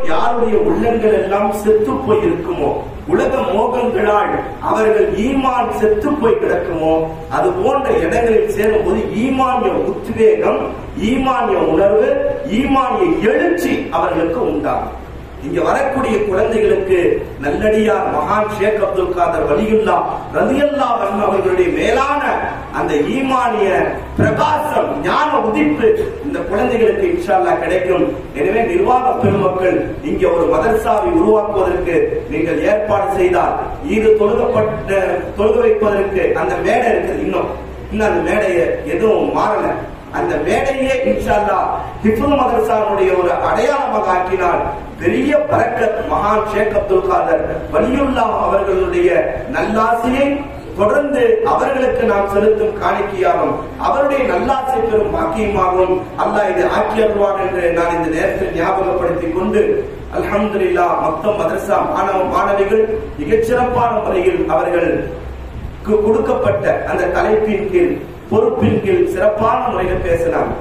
யாருடைய உள்ளங்கள் எல்லாம் செத்து போய் இருக்குமோ உலக மோகங்களால் அவர்கள் ஈமான் செத்து போய் கிடக்குமோ அது போன்ற இடங்களில் சேரும்போது ஈமானிய உத்வேகம் ஈமானிய உணர்வு ஈமானிய எழுச்சி அவர்களுக்கு உண்டாகும் இங்க வரக்கூடிய குழந்தைகளுக்கு நல்லடியார் மகான் ஷேக் அப்துல் காதர் வலியுல்லா ரலியல்லா அன்ஹு அவர்களுடைய மேலான அந்த ஈமானிய பிரகாசம் ஞான உதிப்பு இந்த குழந்தைகளுக்கு இன்ஷா அல்லாஹ் கிடைக்கும் எனவே நிர்வாக பெருமக்கள் இங்க ஒரு மதரசாவை உருவாக்குவதற்கு நீங்கள் ஏற்பாடு செய்தால் இது தொழுகப்பட்ட தொழுக வைப்பதற்கு அந்த மேடை இருக்குது இன்னும் இன்னும் அந்த மேடையை எதுவும் மாறல அந்த மேடையே இன்ஷா அல்லாஹ் ஹிஃபுல் மதரசாவுடைய ஒரு அடையாளமாக ஆக்கினால் பெரிய பரக்கத் மகான் ஷேக் அப்துல் காதர் வலியுல்லா அவர்களுடைய நல்லாசியை தொடர்ந்து அவர்களுக்கு நாம் செலுத்தும் காணிக்கையாகும் அவருடைய நல்லாசை பெறும் பாக்கியமாகும் அல்லாஹ் இது ஆக்கி அருள்வான் என்று நான் இந்த நேரத்தில் ஞாபகப்படுத்திக் கொண்டு அல்ஹம்துலில்லா மொத்த மதரசா மாணவ மாணவிகள் மிகச்சிறப்பான முறையில் அவர்கள் கு- கொடுக்கப்பட்ட அந்த தலைப்பின் கீழ் பொறுப்பின் கீழ் சிறப்பான முறையில் பேசினாங்க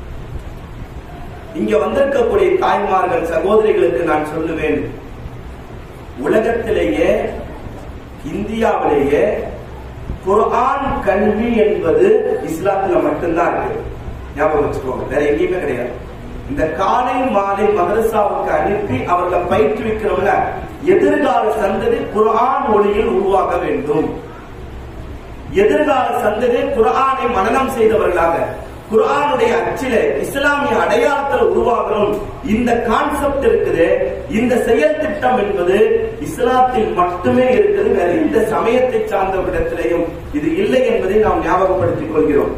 இங்க வந்திருக்கக்கூடிய தாய்மார்கள் சகோதரிகளுக்கு நான் சொல்லுவேன் உலகத்திலேயே இந்தியாவிலேயே குர்ஆன் கல்வி என்பது இஸ்லாத்துல மட்டும்தான் இருக்கு ஞாபகம் வச்சுக்கோங்க வேற எங்கேயுமே கிடையாது இந்த காலை மாலை மதரசாவுக்கு அனுப்பி அவர்களை பயிற்றுவிக்கிறவங்க எதிர்கால சந்ததி குர்ஆன் ஒளியில் உருவாக வேண்டும் எதிர்கால சந்ததி குர்ஆனை மனனம் செய்தவர்களாக குர்ஆனுடைய அச்சில இஸ்லாமிய அடையாளத்தில் உருவாகணும் இந்த கான்செப்ட் இருக்குது இந்த செயல் திட்டம் என்பது இஸ்லாத்தில் மட்டுமே இருக்குது வேற எந்த சமயத்தை சார்ந்தவரிடத்திலேயும் இது இல்லை என்பதை நாம் ஞாபகப்படுத்திக் கொள்கிறோம்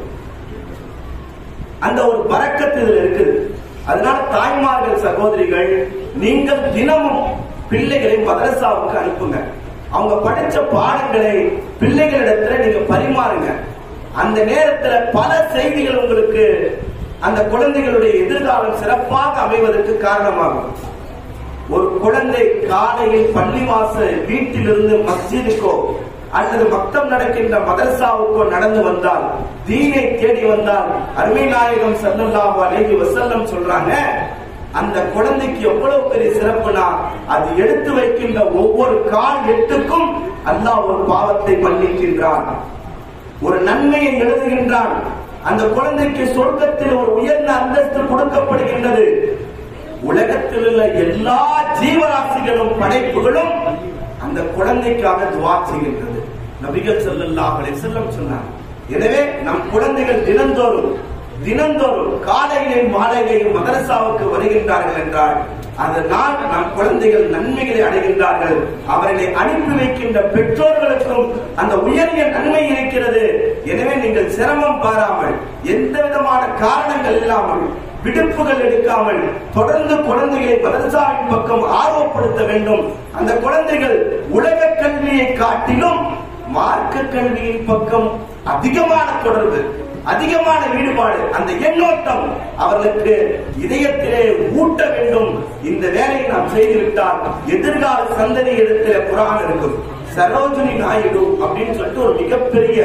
அந்த ஒரு பறக்கத்து இதுல இருக்குது அதனால தாய்மார்கள் சகோதரிகள் நீங்கள் தினமும் பிள்ளைகளை மதரசாவுக்கு அனுப்புங்க அவங்க படிச்ச பாடங்களை பிள்ளைகளிடத்துல நீங்க பரிமாறுங்க அந்த நேரத்துல பல செய்திகள் உங்களுக்கு அந்த குழந்தைகளுடைய எதிர்காலம் சிறப்பாக அமைவதற்கு காரணமாகும் ஒரு குழந்தை காலையில் பள்ளிவாசல் வீட்டிலிருந்து மஸ்ஜிதுக்கோ அல்லது மக்தம் நடக்கின்ற மதரசாவுக்கோ நடந்து வந்தால் தீனை தேடி வந்தால் அருமை நாயகம் ஸல்லல்லாஹு அலைஹி வஸல்லம் சொல்றாங்க அந்த குழந்தைக்கு எவ்வளவு பெரிய சிறப்புனா அது எடுத்து வைக்கின்ற ஒவ்வொரு கால் எட்டுக்கும் அல்லாஹ் ஒரு பாவத்தை மன்னிக்கின்றான் ஒரு நன்மையை எழுதுகின்றான் அந்த குழந்தைக்கு சொர்க்கத்தில் ஒரு உயர்ந்த அந்தஸ்து கொடுக்கப்படுகின்றது உலகத்தில் உள்ள எல்லா ஜீவராசிகளும் படைப்புகளும் அந்த குழந்தைக்காக துவா செய்கின்றது நபிகள் ஸல்லல்லாஹு அலைஹி வஸல்லம் சொன்னார் எனவே நம் குழந்தைகள் தினந்தோறும் தினந்தோறும் காலையிலையும் மாலையிலையும் மதரசாவுக்கு வருகின்றார்கள் என்றால் அதனால் நம் குழந்தைகள் நன்மைகளை அடைகின்றார்கள் அவர்களை அனுப்பி வைக்கின்ற பெற்றோர்களுக்கும் அந்த உயரிய நன்மை இருக்கிறது எனவே நீங்கள் சிரமம் பாராமல் எந்த விதமான காரணங்கள் இல்லாமல் விடுப்புகள் எடுக்காமல் தொடர்ந்து குழந்தைகளை மதரசாவின் பக்கம் ஆர்வப்படுத்த வேண்டும் அந்த குழந்தைகள் உலக கல்வியை காட்டிலும் மார்க்க கல்வியின் பக்கம் அதிகமான தொடர்பு அதிகமான ஈடுபாடு அந்த எண்ணோட்டம் அவர்களுக்கு இதயத்திலே ஊட்ட வேண்டும் இந்த வேலையை நாம் செய்துவிட்டால் எதிர்கால சந்ததி இடத்துல குரான் இருக்கும் சரோஜினி நாயுடு அப்படின்னு சொல்லிட்டு ஒரு மிகப்பெரிய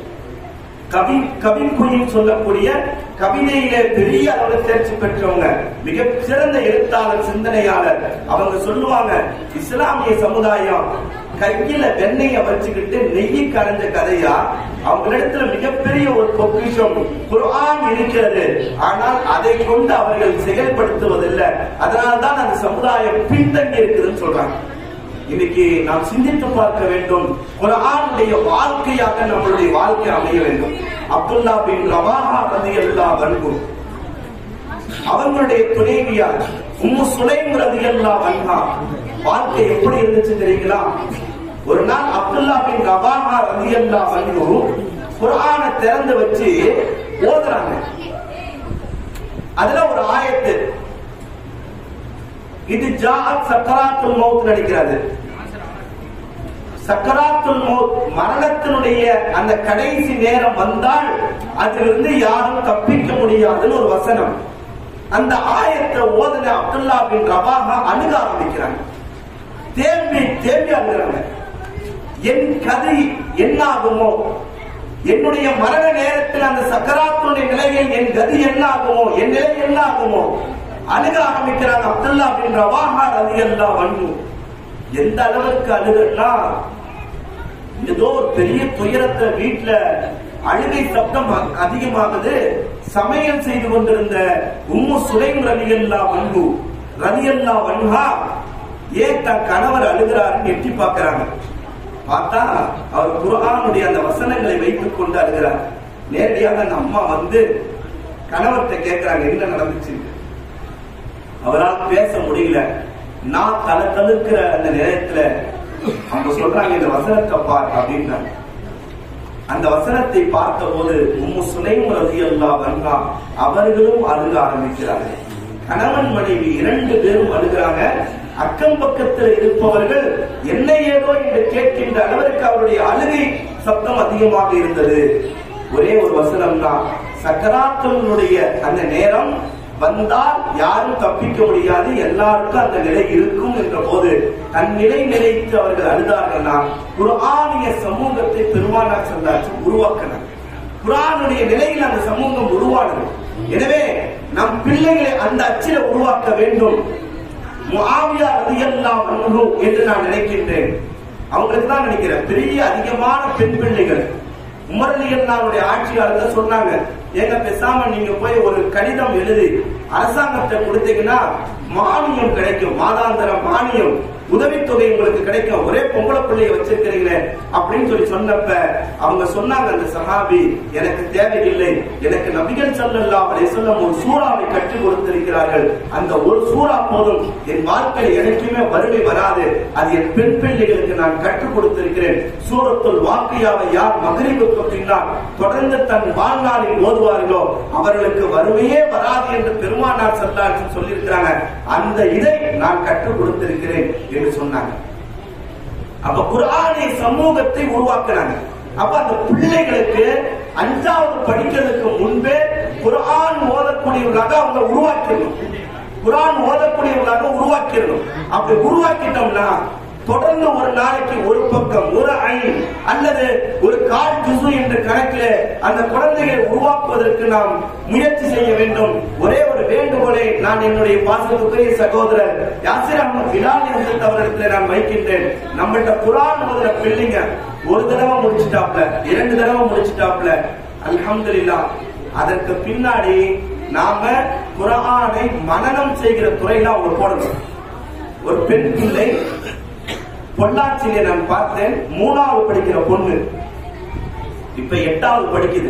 கவி கவிக்குயின் சொல்லக்கூடிய கவிதையில பெரிய அளவுல தேர்ச்சி பெற்றவங்க மிக சிறந்த எழுத்தாளர் சிந்தனையாளர் அவங்க சொல்லுவாங்க இஸ்லாமிய சமுதாயம் கையில வெண்ணெய வச்சுக்கிட்டு நெய்யி கரைஞ்ச கதையா அவங்களிடத்துல மிகப்பெரிய ஒரு பொக்கிஷம் குர்ஆன் இருக்கிறது ஆனால் அதை கொண்டு அவர்கள் செயல்படுத்துவதில்லை அதனால்தான் அந்த சமுதாயம் பின்தங்கி இருக்குதுன்னு சொல்றாங்க இன்னைக்கு நாம் சிந்தித்து பார்க்க வேண்டும் குர்ஆனுடைய வாழ்க்கையாக நம்மளுடைய வாழ்க்கை அமைய வேண்டும் அப்துல்லா பின் ரவாஹா ரலியல்லாஹு அன்ஹு அவங்களுடைய துணைவியார் உம்மு சுலைம் ரலியல்லாஹு அன்ஹா வாழ்க்கை எப்படி இருந்துச்சு தெரியுங்களா ஒரு நாள் அப்துல்லா பின் ரவாஹா ரலியல்லாஹு அன்ஹு குர்ஆனை திறந்து வச்சு ஓதுறாங்க அதுல ஒரு ஆயத்து இது ஜாஅத் சக்கராத்துல் மௌத் நடிக்கிறது சக்கராத்துல் மௌத் மரணத்தினுடைய அந்த கடைசி நேரம் வந்தால் அதிலிருந்து யாரும் தப்பிக்க முடியாதுன்னு ஒரு வசனம் அந்த ஆயத்தை ஓதுன அப்துல்லா பின் ரவாஹா அணுக ஆரம்பிக்கிறாங்க தேம்பி தேம்பி அழுகிறாங்க என் கதை என்னாகுமோ என்னுடைய மரண நேரத்தில் அந்த சக்கராத்துடைய நிலையில் என் கதி என்ன ஆகுமோ என் நிலை என்ன ஆகுமோ அழுக ஆரம்பிக்கிறாங்க அப்துல்லா பின் ரவாஹா ரலியல்லாஹு அன்ஹு எந்த அளவுக்கு அழுகன்னா ஏதோ ஒரு பெரிய துயரத்தை வீட்டுல அழுகை சப்தம் அ- அதிகமாகுது சமையல் செய்து கொண்டிருந்த உம்மு சுலைம் ரலியல்லா வன்கு ரலியல்லா வன்ஹா ஏன் தன் கணவர் அழுகிறாருன்னு எட்டி பார்க்கறாங்க பார்த்தா அவர் குர்ஆனுடைய அந்த வசனங்களை வைத்துக் கொண்டு அழுகிறார் நேரடியாக அந்த அம்மா வந்து கணவர்கிட்ட கேட்கிறாங்க என்ன நடந்துச்சு அவரால் பேச முடியல நான் தலை தழுக்கிற அந்த நேரத்துல அவங்க சொல்றாங்க இந்த வசனத்தை பார் அப்படின்னாங்க அந்த வசனத்தை பார்த்தபோது உம்மு சுலைம் ரலியல்லாஹு அன்ஹா அவர்களும் அழுக ஆரம்பிக்கிறார்கள் கணவன் மனைவி இரண்டு பேரும் அழுகிறாங்க அக்கம் பக்கத்தில் இருப்பவர்கள் என்ன ஏதோ என்று கேட்கின்ற அளவிற்கு அவருடைய அழுகை சப்தம் அதிகமாக இருந்தது ஒரே ஒரு வசனம் தான் சக்கராத்தனுடைய அந்த நேரம் வந்தால் யாரும் தப்பிக்க முடியாது எல்லாருக்கும் அந்த நிலை இருக்கும் என்ற போது தன் நிலை நிலைத்து அவர்கள் அழுதார்கள்னா குர்ஆனிய சமூகத்தை பெருமானார் சொல்லாச்சு உருவாக்கினார் குர்ஆனுடைய நிலையில் அந்த சமூகம் உருவானது எனவே நம் பிள்ளைகளை அந்த அச்சில உருவாக்க வேண்டும் முஆவியா ரலியல்லாஹு அன்ஹு என்று நான் நினைக்கின்றேன் அவங்களுக்கு தான் நினைக்கிறேன் பெரிய அதிகமான பெண் பிள்ளைகள் உமர் அலியல்லாவுடைய ஆட்சியாளர்கள் சொன்னாங்க ஏங்க பேசாம நீங்க போய் ஒரு கடிதம் எழுதி அரசாங்கத்தை கொடுத்தீங்கன்னா மானியம் கிடைக்கும் மாதாந்திர மானியம் உதவித்தொகை உங்களுக்கு கிடைக்கும் ஒரே பொம்பளை பிள்ளைய வச்சிருக்கிறீங்களே அப்படின்னு சொல்லி சொன்னப்ப அவங்க சொன்னாங்க அந்த சஹாபி எனக்கு தேவையில்லை எனக்கு நபிகள் ஸல்லல்லாஹு அலைஹி வஸல்லம் ஒரு சூறாவை கற்றுக் கொடுத்திருக்கிறார்கள் அந்த ஒரு சூறா போதும் என் வாழ்க்கையில் எனக்குமே வறுமை வராது அது என் பெண் பிள்ளைகளுக்கு நான் கற்றுக் கொடுத்திருக்கிறேன் சூரத்துல் வாக்கியாவை யார் மகரிபுக்கு பின்னால் தொடர்ந்து தன் வாழ்நாளில் ஓதுவார்களோ அவர்களுக்கு வறுமையே வராது என்று பெருமானார் சல்லாச்சு சொல்லியிருக்கிறாங்க அந்த இதை நான் கற்றுக் கொடுத்திருக்கிறேன் என்று சொன்னாங்க அப்ப குர்ஆனை சமூகத்தை உருவாக்குறாங்க அப்ப அந்த பிள்ளைகளுக்கு அஞ்சாவது படிக்கிறதுக்கு முன்பே குர்ஆன் ஓதக்கூடியவர்களாக அவங்க உருவாக்கிடணும் குர்ஆன் ஓதக்கூடியவர்களாக உருவாக்கிடணும் அப்படி உருவாக்கிட்டோம்னா தொடர்ந்து ஒரு நாளைக்கு ஒரு பக்கம் ஒரு ஐ அல்லது ஒரு கால் ஜுசு என்ற கணக்கில் அந்த குழந்தைகளை உருவாக்குவதற்கு நாம் முயற்சி செய்ய வேண்டும் ஒரே ஒரு வேண்டுகோளை நான் என்னுடைய பாசத்துக்குரிய சகோதரர் யாசிர் அஹமது பிலால் என்ற அவரிடத்தில் நான் வைக்கின்றேன் நம்மள்ட்ட குரான் ஓதுற பிள்ளைங்க ஒரு தடவை முடிச்சிட்டாப்ல இரண்டு தடவை முடிச்சிட்டாப்ல அல்ஹம்துலில்லாஹ் அதற்கு பின்னாடி நாம குரானை மனனம் செய்கிற துறையில அவங்க போடணும் ஒரு பெண் பிள்ளை பொள்ளாச்சியில நான் பார்த்தேன் மூணாவது படிக்கிற பொண்ணு இப்ப எட்டாவது படிக்குது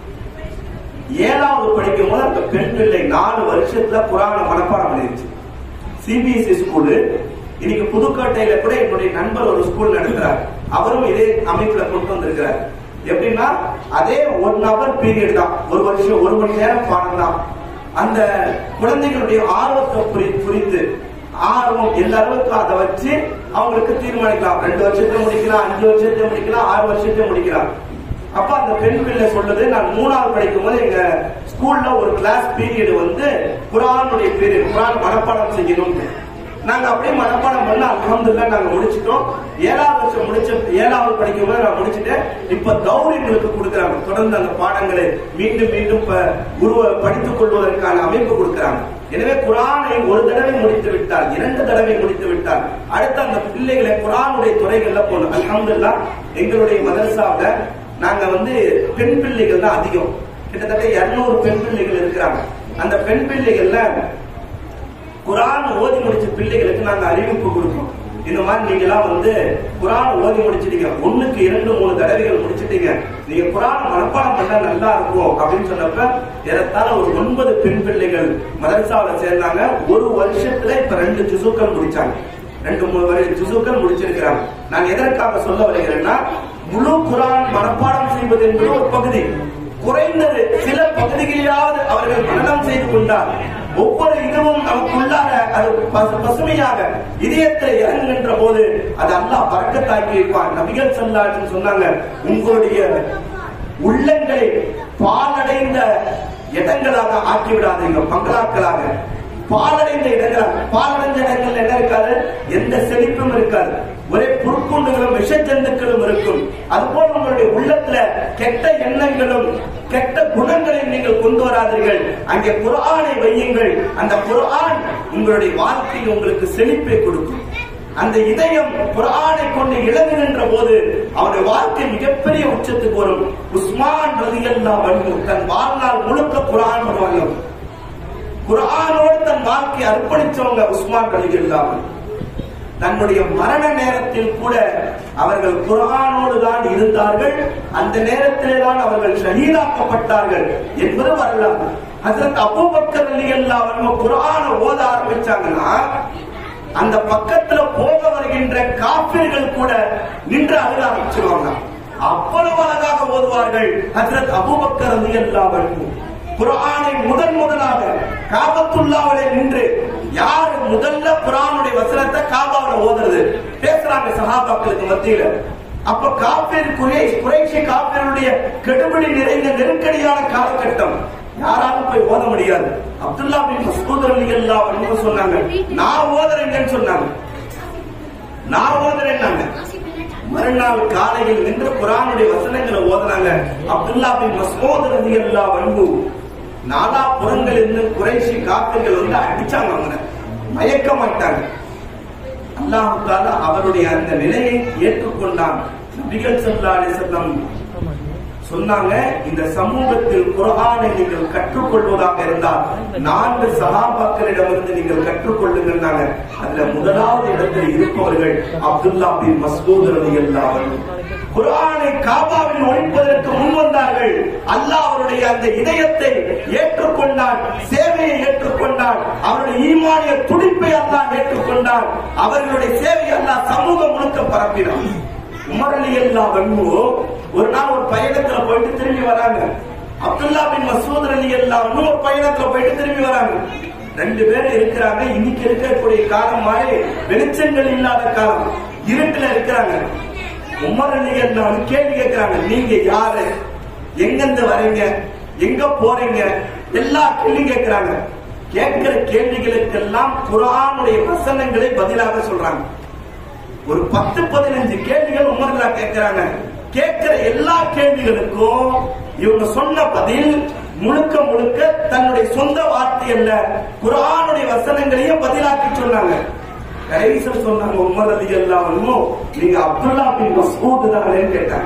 ஏழாவது படிக்கும் போது அந்த பெண் பிள்ளை நாலு வருஷத்துல புராண மனப்பாடம் பண்ணிருச்சு சிபிஎஸ்இ ஸ்கூலு இன்னைக்கு புதுக்கோட்டையில கூட என்னுடைய நண்பர் ஒரு ஸ்கூல் நடத்துறார் அவரும் இதே அமைப்புல கொண்டு வந்திருக்கிறார் எப்படின்னா அதே ஒன் ஹவர் பீரியட் தான் ஒரு வருஷம் ஒரு மணி நேரம் பாடம் தான் அந்த குழந்தைகளுடைய ஆர்வத்தை புரி- புரிந்து ஆர்வம் எந்த அளவுக்கு அதை வச்சு அவங்களுக்கு தீர்மானிக்கலாம் ரெண்டு வருஷத்துல முடிக்கலாம் அஞ்சு வருஷத்துல முடிக்கலாம் ஆறு வருஷத்துல முடிக்கலாம் அப்ப அந்த பெண் பிள்ளை சொல்லுது நான் மூணாவது படிக்கும் போது எங்க ஸ்கூல்ல ஒரு கிளாஸ் பீரியட் வந்து குரானுடைய பீரியட் குரான் மனப்பாடம் செய்யணும் நாங்க அப்படியே மனப்பாடம் பண்ண அல்ஹம்துலில்லாஹ் நாங்க முடிச்சிட்டோம் ஏழாவது வருஷம் முடிச்ச ஏழாவது படிக்கும் போது நான் முடிச்சிட்டேன் இப்ப தௌரியங்களுக்கு கொடுக்குறாங்க தொடர்ந்து அந்த பாடங்களை மீண்டும் மீண்டும் ப- உருவ படித்துக் கொள்வதற்கான அமைப்பு கொடுக்குறாங்க எனவே குரானை ஒரு தடவை முடித்து விட்டார் இரண்டு தடவை முடித்து விட்டார் அடுத்து அந்த பிள்ளைகளை குரானுடைய துறைகள்ல போகணும் அல்ஹம்துலில்லாஹ் எங்களுடைய மதரசாவுல நாங்க வந்து பெண் பிள்ளைகள் தான் அதிகம் கிட்டத்தட்ட 200 பெண் பிள்ளைகள் இருக்கிறாங்க அந்த பெண் பிள்ளைகள்ல குரான் ஓதி முடிச்ச பிள்ளைகளுக்கு நாங்க அறிவிப்பு கொடுப்போம் இந்த மாதிரி நீங்க எல்லாம் வந்து குரான் ஓதி முடிச்சிட்டீங்க ஒண்ணுக்கு இரண்டு மூணு தடவைகள் முடிச்சிட்டீங்க நீங்க குரான் மனப்பாடம் பண்ணா நல்லா இருக்கும் அப்படின்னு சொன்னப்ப ஏறத்தாழ ஒரு ஒன்பது பெண் பிள்ளைகள் மதரசாவில சேர்ந்தாங்க ஒரு வருஷத்துல இப்ப ரெண்டு ஜுசுக்கள் முடிச்சாங்க ரெண்டு மூணு வரை ஜுசுக்கள் முடிச்சிருக்கிறாங்க நான் எதற்காக சொல்ல வருகிறேன்னா முழு குரான் மனப்பாடம் செய்வது என்பது ஒரு பகுதி குறைந்தது சில பகுதிகளிலாவது அவர்கள் மனனம் செய்து கொண்டார் ஒவ்வொரு இதுவும் நமக்குள்ளார அது பசு- பசுமையாக இதயத்தில் இறங்குகின்ற போது அது அல்லாஹ் பறக்கத்தாக்கி வைப்பான் நபிகள் சொல்லாச்சு சொன்னாங்க உங்களுடைய உள்ளங்களை பாலடைந்த இடங்களாக ஆக்கி விடாதீங்க பங்களாக்களாக பாலடைந்த இடங்களாக பாலடைந்த இடங்கள் என்ன இருக்காது எந்த செழிப்பும் இருக்காது ஒரே புருக்கு கொசுக்குண்டுகளும் விஷ ஜந்துக்களும் இருக்கும் அதுபோல் உங்களுடைய உள்ளத்துல கெட்ட எண்ணங்களும் கெட்ட குணங்களை நீங்கள் கொண்டு வராதீர்கள் அங்கே குர்ஆனை வையுங்கள் அந்த குர்ஆன் உங்களுடைய வாழ்க்கையில் உங்களுக்கு செழிப்பை கொடுக்கும் அந்த இதயம் குர்ஆனை கொண்டு இழங்குகின்ற போது அவருடைய வாழ்க்கை மிகப்பெரிய உச்சத்துக்கு வரும் உஸ்மான் ரலியல்லாஹு அன்ஹு தன் வாழ்நாள் முழுக்க குர்ஆன் வருவாங்க குர்ஆனோடு தன் வாழ்க்கையை அர்ப்பணிச்சவங்க உஸ்மான் ரலியல்லாஹு அன்ஹு தன்னுடைய மரண நேரத்தில் கூட அவர்கள் குர்ஆனோடு தான் இருந்தார்கள் அந்த நேரத்திலே தான் அவர்கள் ஷஹீதாக்கப்பட்டார்கள் என்பது வரலாறு ஹசரத் அபூபக்கர் ரலியல்லாஹு அன்ஹு குர்ஆனை ஓத ஆரம்பிச்சாங்கன்னா அந்த பக்கத்துல போக வருகின்ற காப்பீர்கள் கூட நின்று அழுக ஆரம்பிச்சிருவாங்க அவ்வளவு அழகாக ஓதுவார்கள் ஹசரத் அபூபக்கர் ரலியல்லாஹு அன்ஹு குர்ஆனை முதன் முதலாக காபத்துல்லாவிலே நின்று யார் முதல்ல குர்ஆனுடைய வசனத்தை காபாவில ஓதுறது பேசுறாங்க சஹாபாக்களுக்கு மத்தியில அப்ப காப்பீர் குறைஷ் குறைஷி காப்பீருடைய கெடுபிடி நிறைந்த நெருக்கடியான காலகட்டம் யாராலும் போய் ஓத முடியாது அப்துல்லா பின் மஸ்கூத் ரலியல்லாஹு அன்ஹு சொன்னாங்க நான் ஓதுறேங்கன்னு சொன்னாங்க நான் ஓதுறேன்னாங்க மறுநாள் காலையில் நின்று குரானுடைய வசனங்களை ஓதுனாங்க அப்துல்லா பின் மஸ்கூத் ரலியல்லாஹு அன்ஹு நாலா புறங்கள் இருந்து குறைஷி காப்பீர்கள் வந்து அடிச்சாங்க அவங்க மயக்கமாயிட்டாங்க அல்லாஹ் தாலா அவருடைய அந்த நிலையை ஏற்றுக்கொண்டான் நபிகள் ஸல்லல்லாஹு அலைஹி வஸல்லம் சொன்னாங்க இந்த சமூகத்தில் குர்ஆனை நீங்கள் கற்றுக்கொள்வதாக இருந்தால் நான்கு சஹாபாக்களிடமிருந்து நீங்கள் கற்றுக்கொள்ளுங்கன்னாங்க அதுல முதலாவது இடத்தில் இருப்பவர்கள் அப்துல்லா பின் மஸ்கூத் ரலியல்லாஹு அன்ஹு குர்ஆனை காபாவில் ஒழிப்பதற்கு முன் வந்தார்கள் அல்லாஹ் அவருடைய அந்த இதயத்தை ஏற்றுக்கொண்டான் சேவையை ஏற்றுக்கொண்டான் அவருடைய ஈமானிய துடிப்பை அல்லாஹ் ஏற்றுக்கொண்டான் அவர்களுடைய சேவையை அல்லாஹ் சமூகம் முழுக்க பரப்பினான் உமர் அலி அல்லா வன்மு ஒரு நாள் ஒரு பயணத்துல போயிட்டு திரும்பி வராங்க அப்துல்லா பின் மசூத் அலி அல்லா ஒரு பயணத்துல போயிட்டு திரும்பி வராங்க ரெண்டு பேரும் இருக்கிறாங்க இன்னைக்கு இருக்கக்கூடிய காலம் மாதிரி வெளிச்சங்கள் இல்லாத காலம் இருட்டுல இருக்கிறாங்க உமர் அலி அல்லா கேள்வி கேட்கிறாங்க நீங்க யாரு எங்கிருந்து வரீங்க எங்க போறீங்க எல்லா கேள்வி கேட்கிறாங்க கேட்கிற கேள்விகளுக்கெல்லாம் குரானுடைய வசனங்களை பதிலாக சொல்றாங்க ஒரு பத்து பதினஞ்சு கேள்விகள் உமர்லா கேட்கிறாங்க கேட்கிற எல்லா கேள்விகளுக்கும் இவங்க சொன்ன பதில் முழுக்க முழுக்க தன்னுடைய சொந்த வார்த்தை அல்ல குரானுடைய வசனங்களையும் பதிலாக்கி சொன்னாங்க கடைசியில் சொன்னாங்க உமர் அலி எல்லாம் நீங்க அப்துல்லா பின் மசூத் தானேன்னு கேட்டாங்க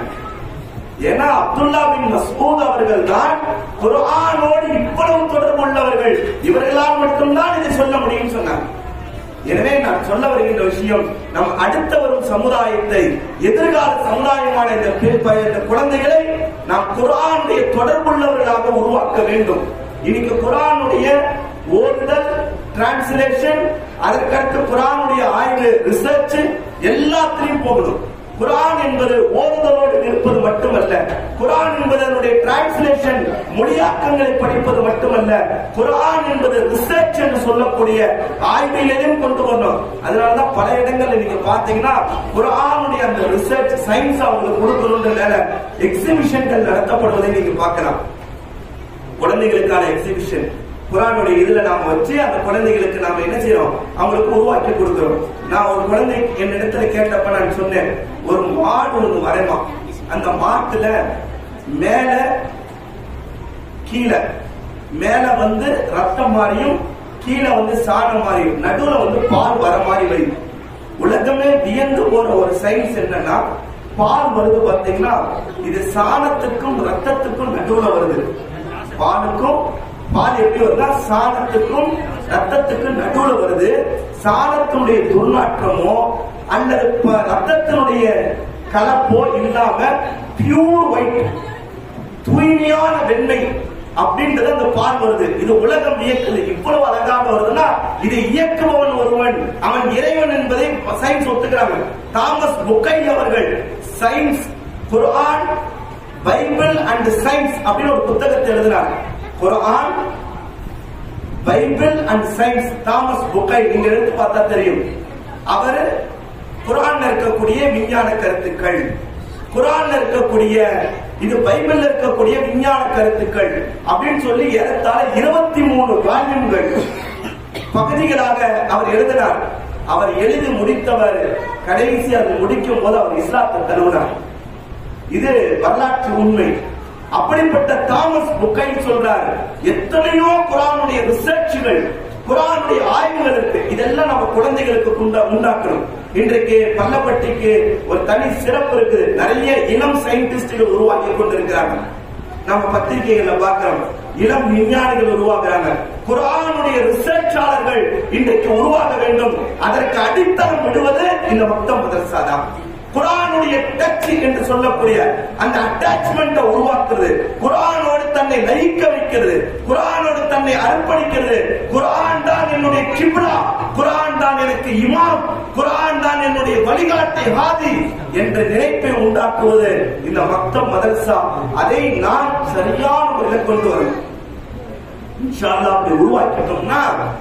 ஏன்னா அப்துல்லா பின் மசூத் அவர்கள் தான் குர்ஆனோடு இவ்வளவு தொடர்பு உள்ளவர்கள் இவர்களால் மட்டும்தான் இதை சொல்ல முடியும்னு சொன்னாங்க எனவே நான் சொல்ல வருகின்ற விஷயம் நம் அடுத்த வரும் சமுதாயத்தை எதிர்கால சமுதாயமான இந்த பெ- ப- இந்த குழந்தைகளை நாம் குர்ஆனுடைய தொடர்புள்ளவர்களாக உருவாக்க வேண்டும் இன்னைக்கு குர்ஆனுடைய ஓதுதல் டிரான்ஸ்லேஷன் அதற்கடுத்து குர்ஆனுடைய ஆய்வு ரிசர்ச் எல்லாத்திலையும் போகணும் குர்ஆன் என்பது ஓதுதலோடு நிற்பது மட்டுமல்ல குர்ஆன் என்பது அதனுடைய டிரான்ஸ்லேஷன் மொழியாக்கங்களை படிப்பது மட்டுமல்ல குர்ஆன் என்பது ரிசர்ச் என்று சொல்லக்கூடிய ஆய்விலையும் கொண்டு வரணும் அதனாலதான் பல இடங்கள்ல நீங்க பாத்தீங்கன்னா குர்ஆனுடைய அந்த ரிசர்ச் சயின்ஸ் அவங்களுக்கு கொடுக்கணும்ன்ற எக்ஸிபிஷன்கள் நடத்தப்படுவதை நீங்க பார்க்கலாம் குழந்தைகளுக்கான எக்ஸிபிஷன் குரானுடைய இதுல நாம வச்சு அந்த குழந்தைகளுக்கு நாம என்ன செய்யறோம் அவங்களுக்கு உருவாக்கி கொடுக்கிறோம் நான் ஒரு குழந்தை என்னிடத்துல கேட்டப்ப நான் சொன்னேன் ஒரு மாடு ஒண்ணு வரைமா அந்த மாட்டுல மேல கீழே மேல வந்து ரத்தம் மாதிரியும் கீழே வந்து சாணம் மாதிரியும் நடுவுல வந்து பால் வர மாதிரி வை உலகமே வியந்து போற ஒரு சயின்ஸ் என்னன்னா பால் வருது பாத்தீங்கன்னா இது சாணத்துக்கும் ரத்தத்துக்கும் நடுவுல வருது பாலுக்கும் பால் எப்படி வருதுன்னா சாணத்துக்கும் ரத்தத்துக்கும் நடுவுல வருது சாணத்தினுடைய துர்நாற்றமோ அல்லது ப- ரத்தத்தினுடைய கலப்போ இல்லாம பியூர் ஒயிட் தூய்மையான வெண்ணெய் அப்படின்றது அந்த பால் வருது இது உலகம் இயக்குது இவ்வளவு அழகாக வருதுன்னா இதை இயக்குபவன் ஒருவன் அவன் இறைவன் என்பதை சயின்ஸ் ஒத்துக்கிறாங்க தாமஸ் புக்கை அவர்கள் science Quran Bible and science அப்படின்னு ஒரு புத்தகத்தை எழுதினார் Quran Bible and science Thomas புக்கை நீங்க எடுத்து பார்த்தா தெரியும் அவரு குர்ஆன்ல இருக்கக்கூடிய விஞ்ஞான கருத்துக்கள் குர்ஆன்ல இருக்கக்கூடிய இது பைபிள்ல இருக்கக்கூடிய விஞ்ஞான கருத்துக்கள் அப்படின்னு சொல்லி ஏறத்தாழ இருபத்தி மூணு வால்யூம்கள் பகுதிகளாக அவர் எழுதினார் அவர் எழுதி முடித்தவர் கடைசி அது முடிக்கும் போது அவர் இஸ்லாத்தை தருவினார் இது வரலாற்று உண்மை அப்படிப்பட்ட தாமஸ் புக்கை சொல்றார் எத்தனையோ குரானுடைய ரிசர்ச்கள் குரானுடைய ஆய்வுகள் இருக்கு இதெல்லாம் நம்ம குழந்தைகளுக்கு உண்டா- உண்டாக்கணும் இன்றைக்கு பள்ளப்பட்டிக்கு ஒரு தனி சிறப்பு இருக்குது நிறைய இளம் சயின்டிஸ்டுகள் உருவாக்கி கொண்டிருக்கிறாங்க நம்ம பத்திரிகைகள்ல பார்க்கிறோம் இளம் விஞ்ஞானிகள் உருவாக்குறாங்க குரானுடைய ரிசர்ச்சாளர்கள் இன்றைக்கு உருவாக வேண்டும் அதற்கு அடித்தளம் விடுவது இந்த மொத்த மதரசா தான் குரானுடைய டச் என்று சொல்லக்கூடிய அந்த அட்டாச்மெண்ட்டை உருவாக்குறது குரானோடு தன்னை லயிக்க வைக்கிறது குரானோடு தன்னை அர்ப்பணிக்கிறது குரான் தான் என்னுடைய கிப்லா குரான் தான் எனக்கு இமாம் குரான் தான் என்னுடைய வழிகாட்டி ஹாதி என்ற நினைப்பை உண்டாக்குவது இந்த மக்தம் மதரசா அதை நான் சரியான முறையில் கொண்டு வரணும் இன்ஷா அல்லாஹ் அப்படி உருவாக்கிட்டோம்னா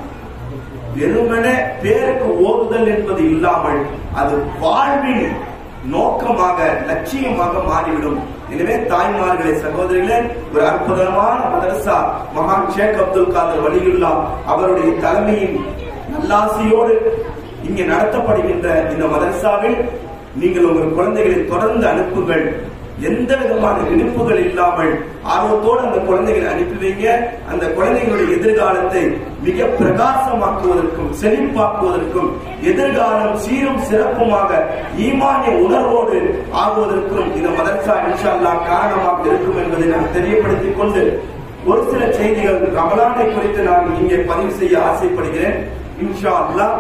வெறுமனே பேருக்கு ஓதுதல் என்பது இல்லாமல் அது வாழ்வின் நோக்கமாக லட்சியமாக மாறிவிடும் எனவே தாய்மார்களே சகோதரிகளே ஒரு அற்புதமான மதரசா மகான் ஷேக் அப்துல் காதர் வலியுல்லா அவருடைய தலைமையின் நல்லாசியோடு இங்கே நடத்தப்படுகின்ற இந்த மதரசாவில் நீங்கள் உங்கள் குழந்தைகளை தொடர்ந்து அனுப்புங்கள் எந்த விதமான விழிப்புகள் இல்லாமல் ஆர்வத்தோடு அந்த குழந்தைகளை அனுப்பி வைங்க அந்த குழந்தைகளுடைய எதிர்காலத்தை மிக பிரகாசமாக்குவதற்கும் செழிப்பாக்குவதற்கும் எதிர்காலம் சீரும் சிறப்புமாக ஈமானிய உணர்வோடு ஆகுவதற்கும் இந்த மதரசா இன்ஷா அல்லாஹ் காரணமாக இருக்கும் என்பதை நான் தெரியப்படுத்திக் கொண்டு ஒரு சில செய்திகள் ரமலானை குறித்து நான் இங்கே பதிவு செய்ய ஆசைப்படுகிறேன் இன்ஷா அல்லாஹ்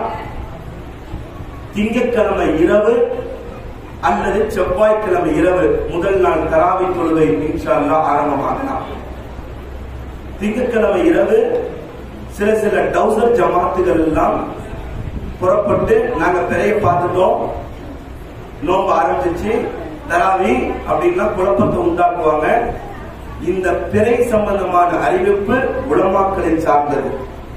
திங்கட்கிழமை இரவு அல்லது செவ்வாய்க்கிழமை இரவு முதல் நாள் தராவி தொழுகை இன்ஷா அல்லாஹ் ஆரம்பமாகலாம் திங்கட்கிழமை இரவு சில சில டவுசர் ஜமாத்துகள் எல்லாம் புறப்பட்டு நாங்க பெரிய பார்த்துட்டோம் நோம்பு ஆரம்பிச்சு தராவி அப்படின்னா குழப்பத்தை உண்டாக்குவாங்க இந்த பிறை சம்பந்தமான அறிவிப்பு உலமாக்களை சார்ந்தது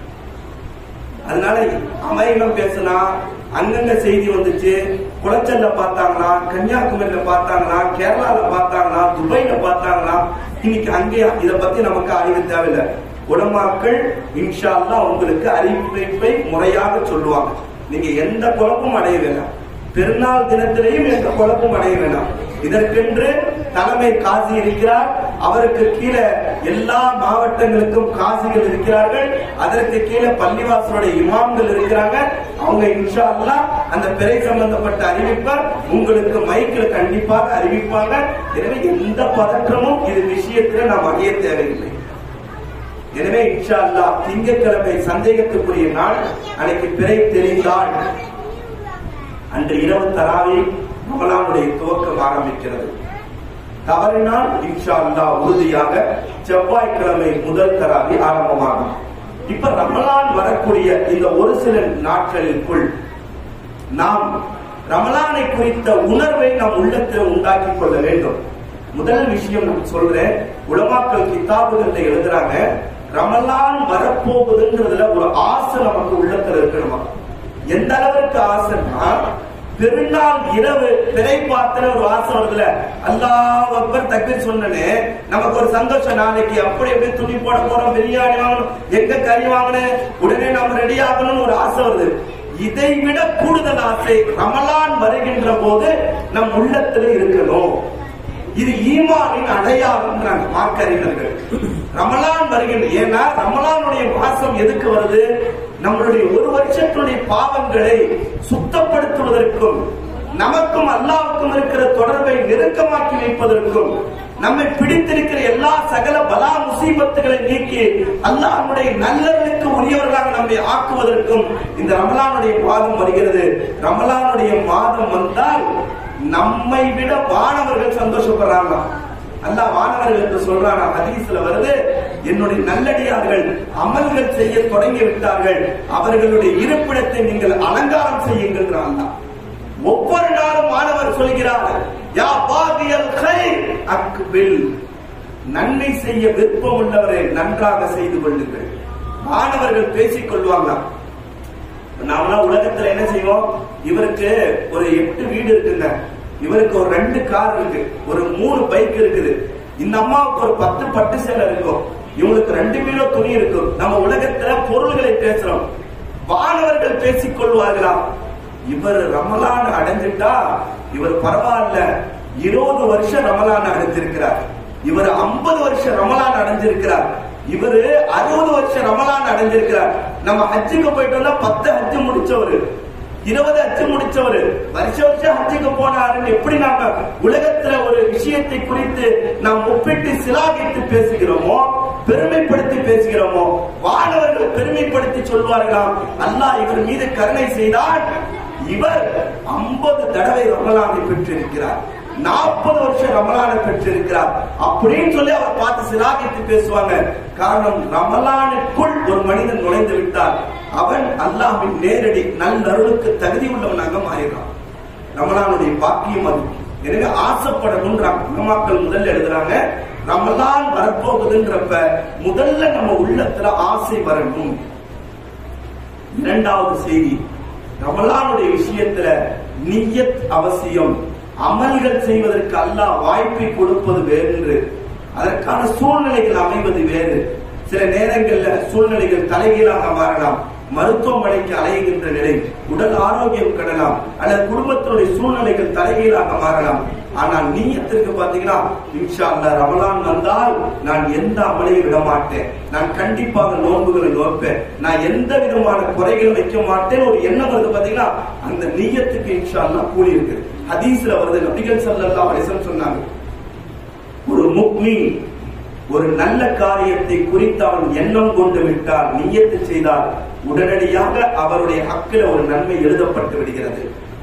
அதனால அமையகம் பேசினா அங்கங்க செய்தி வந்துச்சு குளச்சல்ல பார்த்தாங்களா கன்னியாகுமரியில பார்த்தாங்களா கேரளால பார்த்தாங்களா துபாயில பார்த்தாங்களா இன்னைக்கு அங்கே இத பத்தி நமக்கு அறிவு தேவையில்லை உலமாக்கள் இன்ஷா அல்லாஹ் உங்களுக்கு அறிவிப்பை முறையாக சொல்லுவாங்க நீங்க எந்த குழப்பமும் அடைய வேண்டாம் பெருநாள் தினத்திலேயும் எந்த குழப்பம் அடைய வேண்டாம் இதற்கென்று தலைமை காசி இருக்கிறார் அவருக்கு கீழே எல்லா மாவட்டங்களுக்கும் காசிகள் இருக்கிறார்கள் அதற்கு கீழே பள்ளிவாசலுடைய இமாம்கள் இருக்கிறாங்க அவங்க இன்ஷா அல்லாஹ் அந்த பிறை சம்பந்தப்பட்ட அறிவிப்பை உங்களுக்கு மைக்கில் கண்டிப்பாக அறிவிப்பாங்க எனவே எந்த பதற்றமும் இது விஷயத்துல நாம் அடைய தேவையில்லை எனவே இன்ஷா அல்லாஹ் திங்கட்கிழமை சந்தேகத்துக்குரிய நாள் அன்னைக்கு பிறை தெரிந்தால் அன்று இரவு தராவி ரமலானுடைய துவக்கம் ஆரம்பிக்கிறது தவறினால் இன்ஷா அல்லாஹ் உறுதியாக செவ்வாய்க்கிழமை முதல் தராவி ஆரம்பமாகும் இப்ப ரமலான் வரக்கூடிய இந்த ஒரு சில நாட்களிற்குள் நாம் ரமலானை குறித்த உணர்வை நாம் உள்ளத்தில் உண்டாக்கி கொள்ள வேண்டும் முதல் விஷயம் நான் சொல்றேன் உலமாக்கள் கிதாபுகள்ல எழுதுறாங்க ரமலான் வரப்போகுதுங்கிறதுல ஒரு ஆசை நமக்கு உள்ளத்துல இருக்கணுமா எந்த அளவுக்கு ஆசைன்னா பெருநாள் இரவு பிறை பார்த்துல ஒரு ஆசை வருதுல அல்லாஹ் அக்பர் தக்பீர் சொன்னனே நமக்கு ஒரு சந்தோஷம் நாளைக்கு அப்படி எப்படி துணி போட போறோம் பிரியாணி வாங்கணும் எங்க கறி வாங்கணும் உடனே நாம ரெடி ஆகணும்னு ஒரு ஆசை வருது இதை விட கூடுதல் ஆசை ரமலான் வருகின்ற போது நம் உள்ளத்துல இருக்கணும் இது ஈமானின் அடையாளம்ன்றாங்க மார்க்க அறிஞர்கள் ரமலான் வருகின்ற ஏன்னா ரமலானுடைய மாசம் எதுக்கு வருது நம்மளுடைய ஒரு வருஷத்துடைய பாவங்களை சுத்தப்படுத்துவதற்கும் நமக்கும் அல்லாவுக்கும் இருக்கிற தொடர்பை நெருக்கமாக்கி வைப்பதற்கும் நம்மை பிடித்திருக்கிற எல்லா சகல பலா முசீபத்துகளை நீக்கி அல்லாஹ்வுடைய நல்லவனுக்கு உரியவர்களாக நம்மை ஆக்குவதற்கும் இந்த ரமலானுடைய மாதம் வருகிறது ரமலானுடைய மாதம் வந்தால் நம்மை விட வானவர்கள் சந்தோஷப்படுறாங்க அல்லாஹ் வானவர்கள் என்று சொல்றாங்க ஹதீஸ்ல வருது என்னுடைய நல்லடியார்கள் அமல்கள் செய்ய தொடங்கி விட்டார்கள் அவர்களுடைய இருப்பிடத்தை நீங்கள் அலங்காரம் செய்யுங்கள் அல்லாஹ் ஒவ்வொரு நாளும் மாணவர் சொல்கிறார் யா பாகியல் கைர் அக்பில் நன்மை செய்ய விருப்பம் உள்ளவரை நன்றாக செய்து கொள்ளுங்கள் மாணவர்கள் பேசிக் கொள்வாங்களாம் நாமெல்லாம் உலகத்துல என்ன செய்வோம் இவருக்கு ஒரு எட்டு வீடு இருக்குங்க இவருக்கு ஒரு ரெண்டு கார் இருக்கு ஒரு மூணு பைக் இருக்குது இந்த அம்மாவுக்கு ஒரு பத்து பட்டு சேலை இருக்கும் இவங்களுக்கு ரெண்டு கிலோ துணி இருக்கும் நம்ம உலகத்துல பொருள்களை பேசுறோம் வானவர்கள் பேசிக் கொள்வார்களாம் இவர் ரமலான் அடைஞ்சிட்டா இவர் பரவாயில்ல இருபது வருஷம் ரமலான் அடைஞ்சிருக்கிறார் இவர் ஐம்பது வருஷம் ரமலான் அடைஞ்சிருக்கிறார் இவரு அறுபது வருஷம் ரமலான் அடைஞ்சிருக்கிறார் நம்ம ஹஜ்ஜுக்கு போயிட்டோம்னா பத்து ஹஜ்ஜு முடிச்சவரு இருபது ஹஜ்ஜு முடிச்சவரு வருஷ வருஷம் ஹஜ்ஜுக்கு போனாருன்னு எப்படி நாம உலகத்துல ஒரு விஷயத்தை குறித்து நாம் ஒப்பிட்டு சிலாகித்து பேசுகிறோமோ பெருமைப்படுத்தி பேசுகிறோமோ வானவர்கள் பெருமைப்படுத்தி சொல்வார்களாம் அல்லாஹ் இவர் மீது கருணை செய்தால் இவர் ஐம்பது தடவை ரமலானை பெற்றிருக்கிறார் நாற்பது வருஷம் ரமலானை பெற்றிருக்கிறார் அப்படின்னு சொல்லி அவர் பார்த்து சிலாகித்து பேசுவாங்க காரணம் ரமலானுக்குள் ஒரு மனிதன் நுழைந்து விட்டார் அவன் அல்லாஹ்வின் நேரடி நல்லருளுக்கு தகுதி உள்ளவனாக மாறிடுறான் ரமலானுடைய பாக்கியம் அது எனவே ஆசைப்படணும்ன்றாங்க உலமாக்கள் முதல்ல எழுதுறாங்க ரமலான் வரப்போகுதுன்றப்ப முதல்ல நம்ம உள்ளத்துல ஆசை வரணும் இரண்டாவது செய்தி ரமலானுடைய விஷயத்துல நியத் அவசியம் அமல்கள் செய்வதற்கு அல்லாஹ் வாய்ப்பை கொடுப்பது வேறு அதற்கான சூழ்நிலைகள் அமைவது வேறு சில நேரங்கள்ல சூழ்நிலைகள் தலைகீழாக மாறலாம் மருத்துவமனைக்கு அலைகின்ற நிலை உடல் ஆரோக்கியம் கெடலாம் அல்லது குடும்பத்தினுடைய சூழ்நிலைகள் தலைகீழாக மாறலாம் ஆனால் நீயத்திற்கு பாத்தீங்கன்னா இன்ஷா அல்லாஹ் ரமலான் வந்தால் நான் எந்த அமலையும் விட மாட்டேன் நான் கண்டிப்பாக நோன்புகளை நோப்பேன் நான் எந்த விதமான குறைகள் வைக்க மாட்டேன் ஒரு எண்ணம் வருது பாத்தீங்கன்னா அந்த நீயத்துக்கு இன்ஷா அல்லாஹ் கூலி இருக்குது ஹதீஸ்ல வருது நபிகள் ஸல்லல்லாஹு அலைஹி வஸல்லம் சொன்னாங்க ஒரு முக்மீன் ஒரு நல்ல காரியத்தை குறித்து அவன் எண்ணம் கொண்டு விட்டால் நியத்து செய்தால் உடனடியாக அவருடைய ஹக்கில் ஒரு நன்மை எழுதப்பட்டு விடுகிறது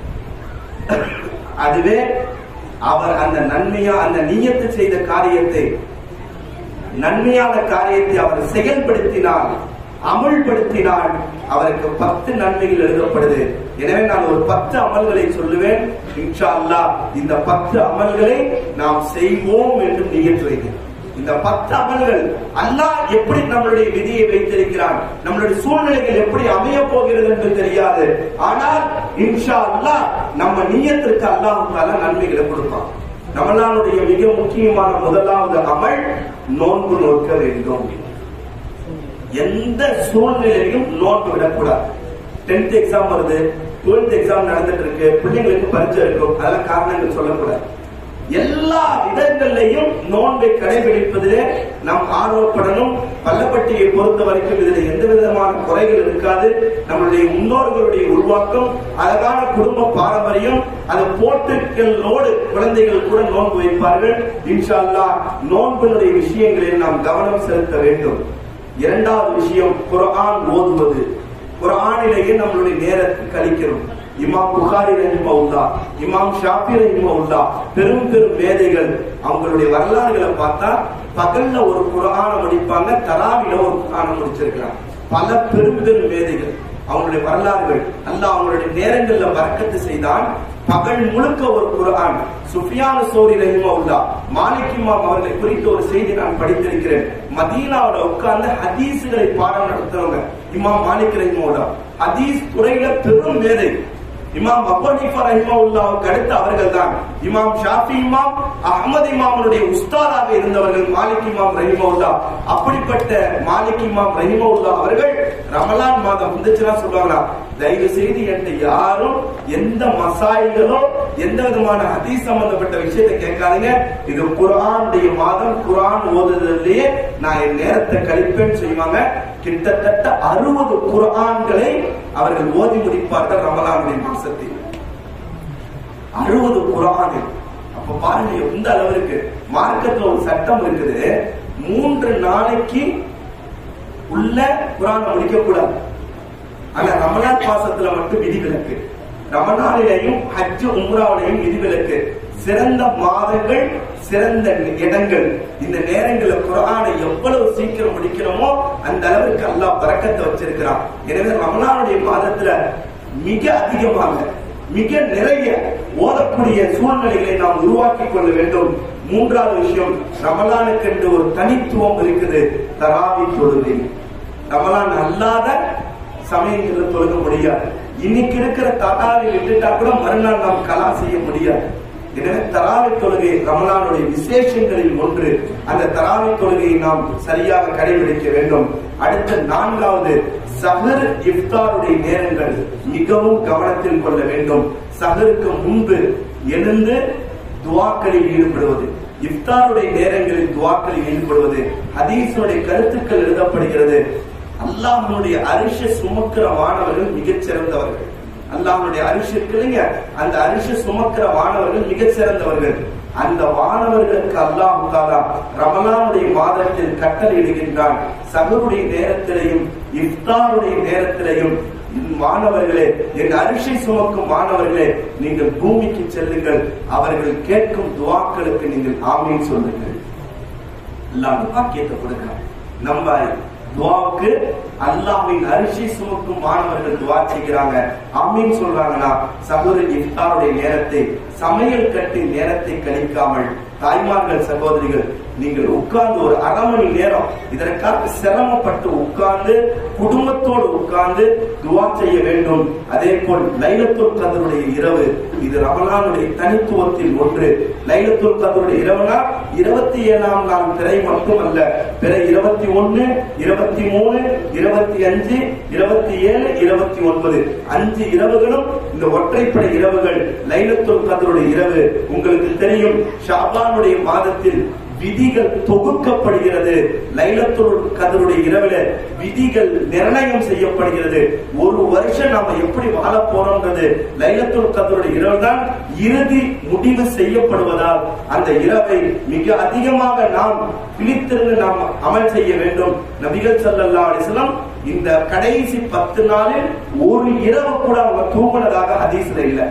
அதுவே அவர் அந்த நன்மையா அந்த நியத்து செய்த காரியத்தை நன்மையான காரியத்தை அவர் செயல்படுத்தினால் அமுல்படுத்தினால் அவருக்கு பத்து நன்மைகள் எழுதப்படுது எனவே நான் ஒரு பத்து அமல்களை சொல்லுவேன் இன்ஷா அல்லாஹ் இந்த பத்து அமல்களை நாம் செய்வோம் என்று நியத்து வைக்கிறேன் இந்த பத்து அமல்கள் அல்லாஹ் எப்படி நம்மளுடைய விதியை வைத்திருக்கிறான் நம்மளுடைய சூழ்நிலைகள் எப்படி அமைய போகிறது என்று தெரியாது ஆனால் இன்ஷா அல்லாஹ் நம்ம நியத்திற்கு அல்லாஹ் நன்மைகளை கொடுப்பான் ரமலானுடைய மிக முக்கியமான முதலாவது அமல் நோன்பு நோக்க வேண்டும் எந்த சூழ்நிலையிலும் நோன்பு விடக்கூடாது டென்த் எக்ஸாம் வருது டுவெல்த் எக்ஸாம் நடந்துட்டு இருக்கு பிள்ளைங்களுக்கு பரிச்சை இருக்கும் அதெல்லாம் காரணங்கள் சொல்லக்கூடாது எல்லா விதங்கள்லையும் நோன்பை கடைபிடிப்பதிலே நாம் ஆர்வப்படணும் பள்ளப்பட்டியை பொறுத்த வரைக்கும் இதுல எந்த விதமான குறைகள் இருக்காது நம்மளுடைய முன்னோர்களுடைய உருவாக்கம் அழகான குடும்ப பாரம்பரியம் அது போட்டுகளோடு குழந்தைகள் கூட நோன்பு வைப்பார்கள் இன்ஷா அல்லாஹ் நோன்பினுடைய விஷயங்களில் நாம் கவனம் செலுத்த வேண்டும் இரண்டாவது விஷயம் குர்ஆன் ஓதுவது குர்ஆனிலேயே நம்மளுடைய நேரத்தை கழிக்கிறோம் இமாம் புகாரி ரஹிமவுல்லா இமாம் ஷாஃபி ரஹிமவுல்லா பெரும் பெரும் மேதைகள் அவங்களுடைய வரலாறுகளை பார்த்தா பகல்ல ஒரு குரான முடிப்பாங்க தராவில ஒரு குரான முடிச்சிருக்கிறாங்க பல பெரும் பெரும் மேதைகள் அவங்களுடைய வரலாறுகள் அல்ல அவங்களுடைய நேரங்கள்ல வரக்கத்து செய்தான் பகல் முழுக்க ஒரு குரான் சுஃபியான சோரி ரஹிமவுல்லா மாலிக் இமாம் அவர்களை குறித்து ஒரு செய்தி நான் படித்திருக்கிறேன் மதீனாவோட உட்கார்ந்து ஹதீஸுகளை பாடம் நடத்துறவங்க இமாம் மாலிக் ரஹிமவுல்லா ஹதீஸ் துறையில பெரும் மேதை இமாம் அபு ஹனீஃபா ரஹிமவுல்லாவுக்கு அடுத்து அவர்கள் தான் இமாம் ஷாஃபி இமாம் அஹ்மது இமாமுடைய உஸ்தாதாக இருந்தவர்கள் மாலிக் இமாம் ரஹிமவுல்லா அப்படிப்பட்ட மாலிக் இமாம் ரஹிமவுல்லா அவர்கள் ரமலான் மாதம் வந்துச்சுன்னா சொல்லுவாங்களா தயவு செய்து என்கிட்ட யாரும் எந்த மசாயிகளோ எந்த விதமான ஹதீஸ் சம்பந்தப்பட்ட விஷயத்தை கேட்காதீங்க இது குர்ஆனுடைய மாதம் குர்ஆன் ஓதுதலிலேயே நான் என் நேரத்தை கழிப்பேன்னு செய்வாங்க கிட்டத்தட்ட அறுபது குர்ஆன்களை அவர்கள் ஓதி முடிப்பார்கள் ரமலானுடைய மாசத்தில் அறுபது குரான் அப்ப பாருங்க எந்த அளவிற்கு மார்க்கத்துல ஒரு சட்டம் இருக்குது மூன்று நாளைக்கு உள்ள குரான முடிக்க கூடாது ஆனா ரமலான் மாசத்துல மட்டும் விதிவிலக்கு ரமலானிலையும் ஹஜ் உம்ராவிலையும் விதிவிலக்கு சிறந்த மாதங்கள் சிறந்த இடங்கள் இந்த நேரங்களில் குரானை எவ்வளவு சீக்கிரம் முடிக்கிறோமோ அந்த அளவுக்கு அல்லாஹ் பறக்கத்தை வச்சிருக்கிறான் எனவே ரமலானுடைய மாதத்துல மிக அதிகமாக மிக நிறைய ஓதக்கூடிய சூழ்நிலைகளை நாம் உருவாக்கி கொள்ள வேண்டும் மூன்றாவது விஷயம் ரமலானுக்கு என்று ஒரு தனித்துவம் இருக்குது தராவி தொழுகை ரமலான் அல்லாத சமயங்களில் தொழுக முடியாது இன்னைக்கு இருக்கிற தடாவை விட்டுட்டா கூட மறுநாள் நாம் கலா செய்ய முடியாது எனவே தராவி தொழுகை ரமலானுடைய விசேஷங்களில் ஒன்று அந்த தராவி தொழுகையை நாம் சரியாக கடைபிடிக்க வேண்டும் அடுத்த நான்காவது சஹர் இஃப்தாருடைய நேரங்கள் மிகவும் கவனத்தில் கொள்ள வேண்டும் சஹருக்கு முன்பு எழுந்து துவாக்களில் ஈடுபடுவது இஃப்தாருடைய நேரங்களில் துவாக்களில் ஈடுபடுவது ஹதீஸுடைய கருத்துக்கள் எழுதப்படுகிறது அல்லாஹ்வுடைய அரிச சுமக்கிற வானவர்கள் மிகச் சிறந்தவர்கள் அல்லாஹ்வுடைய அரிசி இருக்கு இல்லைங்க அந்த அரிசி சுமக்கிற வானவர்கள் மிகச் சிறந்தவர்கள் அந்த வானவர்களுக்கு அல்லாஹ் தாலா ரமலானுடைய மாதத்தில் கட்டளையிடுகின்றான் சகருடைய நேரத்திலையும் இஃப்தாருடைய நேரத்திலையும் மாணவர்களே என் அரிசி சுமக்கும் மாணவர்களே நீங்கள் பூமிக்கு செல்லுங்கள் அவர்கள் கேட்கும் துவாக்களுக்கு நீங்கள் ஆமீன் சொல்லுங்கள் அல்லாஹ் பாக்கியத்தை கொடுக்கிறான் நம்ம துவாவுக்கு அல்லாஹ்வின் அரிசி சுமக்கும் மாணவர்கள் துவா செய்கிறாங்க ஆமீன் சொல்றாங்கன்னா சகோதரி இஃப்தாருடைய நேரத்தை சமையல் கட்டின் நேரத்தை கழிக்காமல் தாய்மார்கள் சகோதரிகள் நீங்கள் உட்கார்ந்து ஒரு அரை மணி நேரம் இதற்காக சிரமப்பட்டு உட்கார்ந்து குடும்பத்தோடு உட்கார்ந்து துவா செய்ய வேண்டும் அதே போல் லைலத்துல் கதருடைய இரவு இது ரமலானுடைய தனித்துவத்தில் ஒன்று லைலத்துல் கதருடைய இரவுனா இருபத்தி ஏழாம் நாள் பிறை மட்டுமல்ல பிறை இருபத்தி ஒன்னு இருபத்தி மூணு இருபத்தி அஞ்சு இருபத்தி ஏழு இருபத்தி ஒன்பது அஞ்சு இரவுகளும் இந்த ஒற்றைப்படை இரவுகள் லைலத்துல் கதருடைய இரவு உங்களுக்கு தெரியும் ஷாபானுடைய மாதத்தில் விதிகள் தொகுக்கப்படுகிறது லைலத்துல் கதருடைய இரவுல விதிகள் நிர்ணயம் செய்யப்படுகிறது ஒரு வருஷம் நாம எப்படி வாழ போறோம்ன்றது லைலத்துல் கதருடைய இரவு தான் இறுதி முடிவு செய்யப்படுவதால் அந்த இரவை மிக அதிகமாக நாம் விழித்திருந்து நாம் அமல் செய்ய வேண்டும் நபிகள் ஸல்லல்லாஹு அலைஹி வஸல்லம் இந்த கடைசி பத்து நாளில் ஒரு இரவு கூட அவங்க தூங்குனதாக ஹதீஸ்ல இல்லை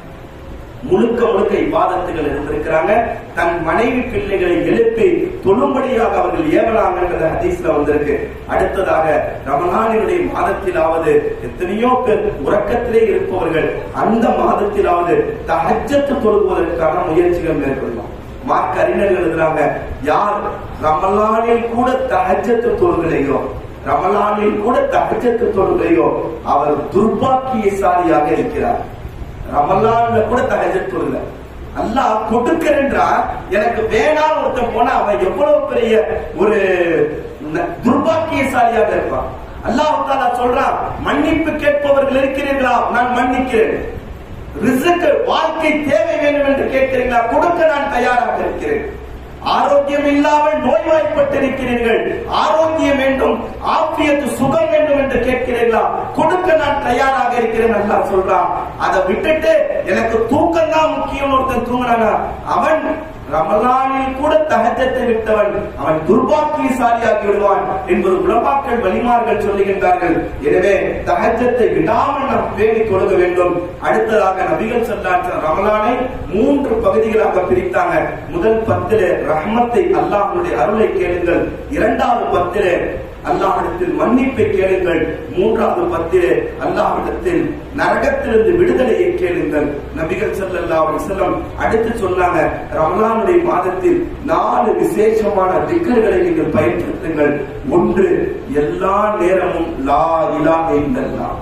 முழுக்க முழுக்க இவ்வாதத்துகள் இருந்திருக்கிறாங்க தன் மனைவி பிள்ளைகளை எழுப்பி தொழும்படியாக அவர்கள் ஏவலாங்கன்றது ஹதீஸ்ல வந்திருக்கு அடுத்ததாக ரமலானினுடைய மாதத்திலாவது எத்தனையோ பேர் உறக்கத்திலே இருப்பவர்கள் அந்த மாதத்திலாவது தஹஜ்ஜத்து தொழுவதற்கான முயற்சிகள் மேற்கொள்ளலாம் மார்க் அறிஞர்கள் எழுதுறாங்க யார் ரமலானில் கூட தஹஜ்ஜத்து தொழுகலையோ ரமலானில் கூட தஹஜ்ஜத்து தொழுகலையோ அவர் துர்பாக்கியசாலியாக இருக்கிறார் ரமலான்ல கூட தகஜத் தொழுல அல்லாஹ் கொடுக்கிறன்றா எனக்கு வேணாம் ஒருத்தன் போனா அவன் எவ்வளவு பெரிய ஒரு ந- துர்பாக்கியசாலியாக இருப்பான் அல்லாஹ் தாலா சொல்றான் மன்னிப்பு கேட்பவர்கள் இருக்கிறீர்களா நான் மன்னிக்கிறேன் ரிசுக்கு வாழ்க்கை தேவை வேண்டும் என்று கேட்கிறீர்களா கொடுக்க நான் தயாராக இருக்கிறேன் ஆரோக்கியம் இல்லாமல் நோய்வாய்ப்பட்டிருக்கிறீர்கள் ஆரோக்கியம் வேண்டும் ஆப்பியத்து சுகம் வேண்டும் என்று கேட்கிறீர்களா கொடுக்க நான் தயாராக இருக்கிறேன் அல்லாஹ் சொல்றான் அதை விட்டுட்டு எனக்கு தூக்கம் தான் முக்கியம் ஒருத்தன் தூங்கினானா அவன் ரமலானில் கூட தகஜத்தை விட்டவன் அவன் துர்பாக்கியசாலியாகி விடுவான் என்பது உலமாக்கள் வலிமார்கள் சொல்லுகின்றார்கள் எனவே தகஜத்தை விடாமல் நாம் பேணி தொழுக வேண்டும் அடுத்ததாக நபிகள் சொல்லாற்ற ரமலானை மூன்று பகுதிகளாக பிரித்தாங்க முதல் பத்திலே ரஹ்மத்தை அல்லாஹ்வுடைய அருளை கேளுங்கள் இரண்டாவது பத்திலே அல்லாஹ்விடத்தில் மன்னிப்பை கேளுங்கள் மூன்றாவது பத்திலே அல்லாஹ்விடத்தில் நரகத்திலிருந்து விடுதலையை கேளுங்கள் நபிகள் ஸல்லல்லாஹு அலைஹி வஸல்லம் அடுத்து சொன்னாங்க ரமலானுடைய மாதத்தில் நாலு விசேஷமான திக்ருகளை நீங்கள் பயன்படுத்துங்கள் ஒன்று எல்லா நேரமும் லா இலாஹ இல்லல்லாஹ்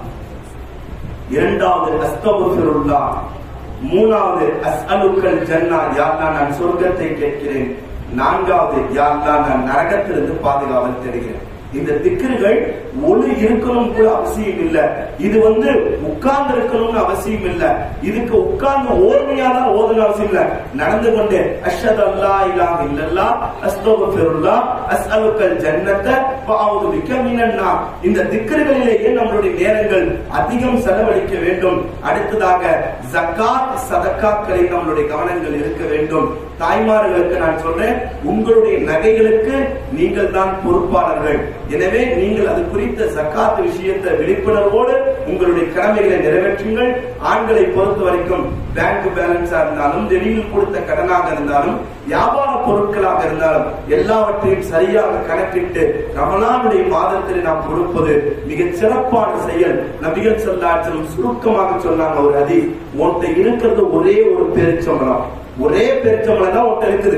இரண்டாவது அஸ்தகுஃபிருல்லாஹ் மூணாவது அஸ்அலுக்கல் ஜன்னா யா அல்லாஹ் நான் சொர்க்கத்தை கேட்கிறேன் நான்காவது யா அல்லாஹ் நான் நரகத்திலிருந்து பாதுகாவல் தருகிறேன் இந்த திக்ருகள் ஒளி இருக்கணும் கூட அவசியம் இல்ல இது வந்து உட்கார்ந்து இருக்கணும்னு அவசியம் இல்ல இதுக்கு உட்கார்ந்து ஓர்மையாதான் ஓதணும் அவசியம் இல்ல நடந்து கொண்டு அஷ்ஹது அல்லா இலாஹ இல்லல்லாஹ் அஸ்தகுஃபிருல்லாஹ் அஸ்அலுக்கல் ஜன்னத்த வஅஊது பிக்க மினன் நார் இந்த திக்ருகளிலேயே நம்மளுடைய நேரங்கள் அதிகம் செலவழிக்க வேண்டும் அடுத்ததாக ஜக்காத் சதக்காக்களை நம்மளுடைய கவனங்கள் இருக்க வேண்டும் தாய்மார்களுக்கு நான் சொல்றேன் உங்களுடைய நகைகளுக்கு நீங்கள் தான் பொறுப்பாளர்கள் எனவே நீங்கள் அது குறித்த ஜக்காத் விஷயத்தை விழிப்புணர்வோடு உங்களுடைய கடமைகளை நிறைவேற்றுங்கள் ஆண்களை பொறுத்த வரைக்கும் பேங்க் பேலன்ஸா இருந்தாலும் வெளியில் கொடுத்த கடனாக இருந்தாலும் வியாபார பொருட்களாக இருந்தாலும் எல்லாவற்றையும் சரியாக கணக்கிட்டு ரமலானுடைய மாதத்தில் நாம் கொடுப்பது மிகச் சிறப்பான செயல் நபிகள் சொல்லாற்றும் சுருக்கமாக சொன்னாங்க ஒரு அதி உன்கிட்ட இருக்கிறது ஒரே ஒரு பேரிச்சம்பளம் ஒரே பேரிச்சம்பளம் தான் உன்கிட்ட இருக்குது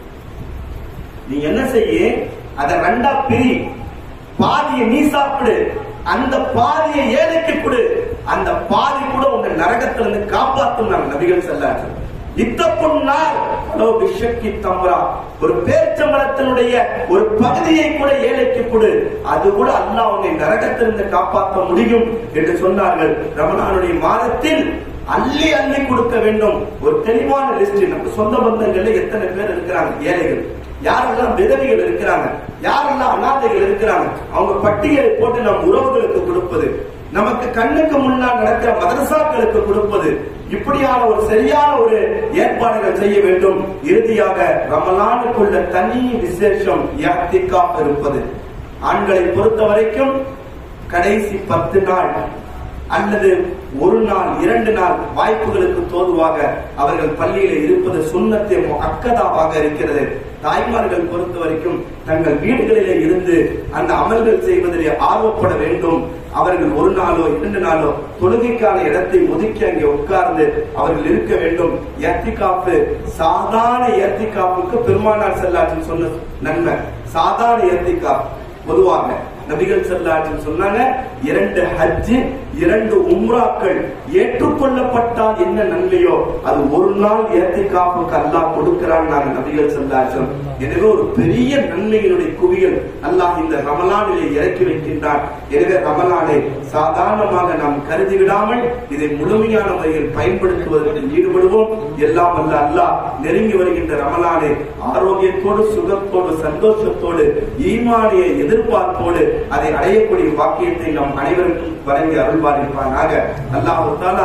நீ என்ன செய்ய அதை ரெண்டா பிரி பாதியை நீ சாப்பிடு அந்த பாதியை ஏழைக்கு கொடு அந்த பாதி கூட உங்க நரகத்துல இருந்து காப்பாத்தும் நாங்க நபிகள் செல்லாச்சு இத்தப்புன்னார் அதோ விஷக்கி தம்ரா ஒரு பேர்ச்சம்பளத்தினுடைய ஒரு பகுதியை கூட ஏழைக்கு கொடு அது கூட அல்லாஹ் உன்னை நரகத்திலிருந்து காப்பாற்ற முடியும் என்று சொன்னார்கள் ரமணானுடைய மாதத்தில் அள்ளி அள்ளி கொடுக்க வேண்டும் ஒரு தெளிவான லிஸ்ட் நம்ம சொந்த பந்தங்கள்ல எத்தனை பேர் இருக்கிறாங்க ஏழைகள் யாரெல்லாம் விதவைகள் இருக்கிறாங்க யாரெல்லாம் அனாதைகள் இருக்கிறாங்க அவங்க பட்டியலை போட்டு நம் உறவுகளுக்கு கொடுப்பது நமக்கு கண்ணுக்கு முன்னால் நடக்கிற மதரசாக்களுக்கு கொடுப்பது இப்படியான ஒரு சரியான ஒரு ஏற்பாடுகள் செய்ய வேண்டும் இறுதியாக ரமலானுக்குள்ள தனி விசேஷம் யாத்திக்காக இருப்பது ஆண்களை பொறுத்த வரைக்கும் கடைசி பத்து நாள் அல்லது ஒரு நாள் இரண்டு நாள் வாய்ப்புகளுக்கு தோதுவாக அவர்கள் பள்ளியில இருப்பது சுண்ணத்தை அக்கதாவாக இருக்கிறது தாய்மார்கள் பொறுத்த வரைக்கும் தங்கள் வீடுகளிலே இருந்து அந்த அமல்கள் செய்வதிலே ஆர்வப்பட வேண்டும் அவர்கள் ஒரு நாளோ இரண்டு நாளோ தொழுகைக்கான இடத்தை ஒதுக்கி அங்கே உட்கார்ந்து அவர்கள் இருக்க வேண்டும் எத்திகாப்பு சாதாரண எத்திகாப்புக்கு பெருமானார் செல்லாற்றின் சொன்ன நன்மை சாதாரண எத்திகாப் பொதுவாக நபிகள் செல்லாற்றின் சொன்னாங்க இரண்டு ஹஜ் இரண்டு உம்ராக்கள் ஏற்றுக்கொள்ளப்பட்டால் என்ன நன்மையோ அது ஒரு நாள் ஏத்தி காப்புக்கு அல்லாஹ் கொடுக்கிறான் நாங்க நபிகள் செல்லாச்சோம் எனவே ஒரு பெரிய நன்மையினுடைய குவியல் அல்லாஹ் இந்த ரமலானிலே இறக்கி வைக்கின்றான் எனவே ரமலானை சாதாரணமாக நாம் கருதி விடாமல் இதை முழுமையான முறையில் பயன்படுத்துவதற்கு ஈடுபடுவோம் எல்லாம் அல்ல அல்லாஹ் நெருங்கி வருகின்ற ரமலானை ஆரோக்கியத்தோடு சுகத்தோடு சந்தோஷத்தோடு ஈமானிய எதிர்பார்ப்போடு அதை அடையக்கூடிய வாக்கியத்தை நம் அனைவருக்கும் வழங்கி அருள்வாரிப்பானாக அல்லாஹ் தாலா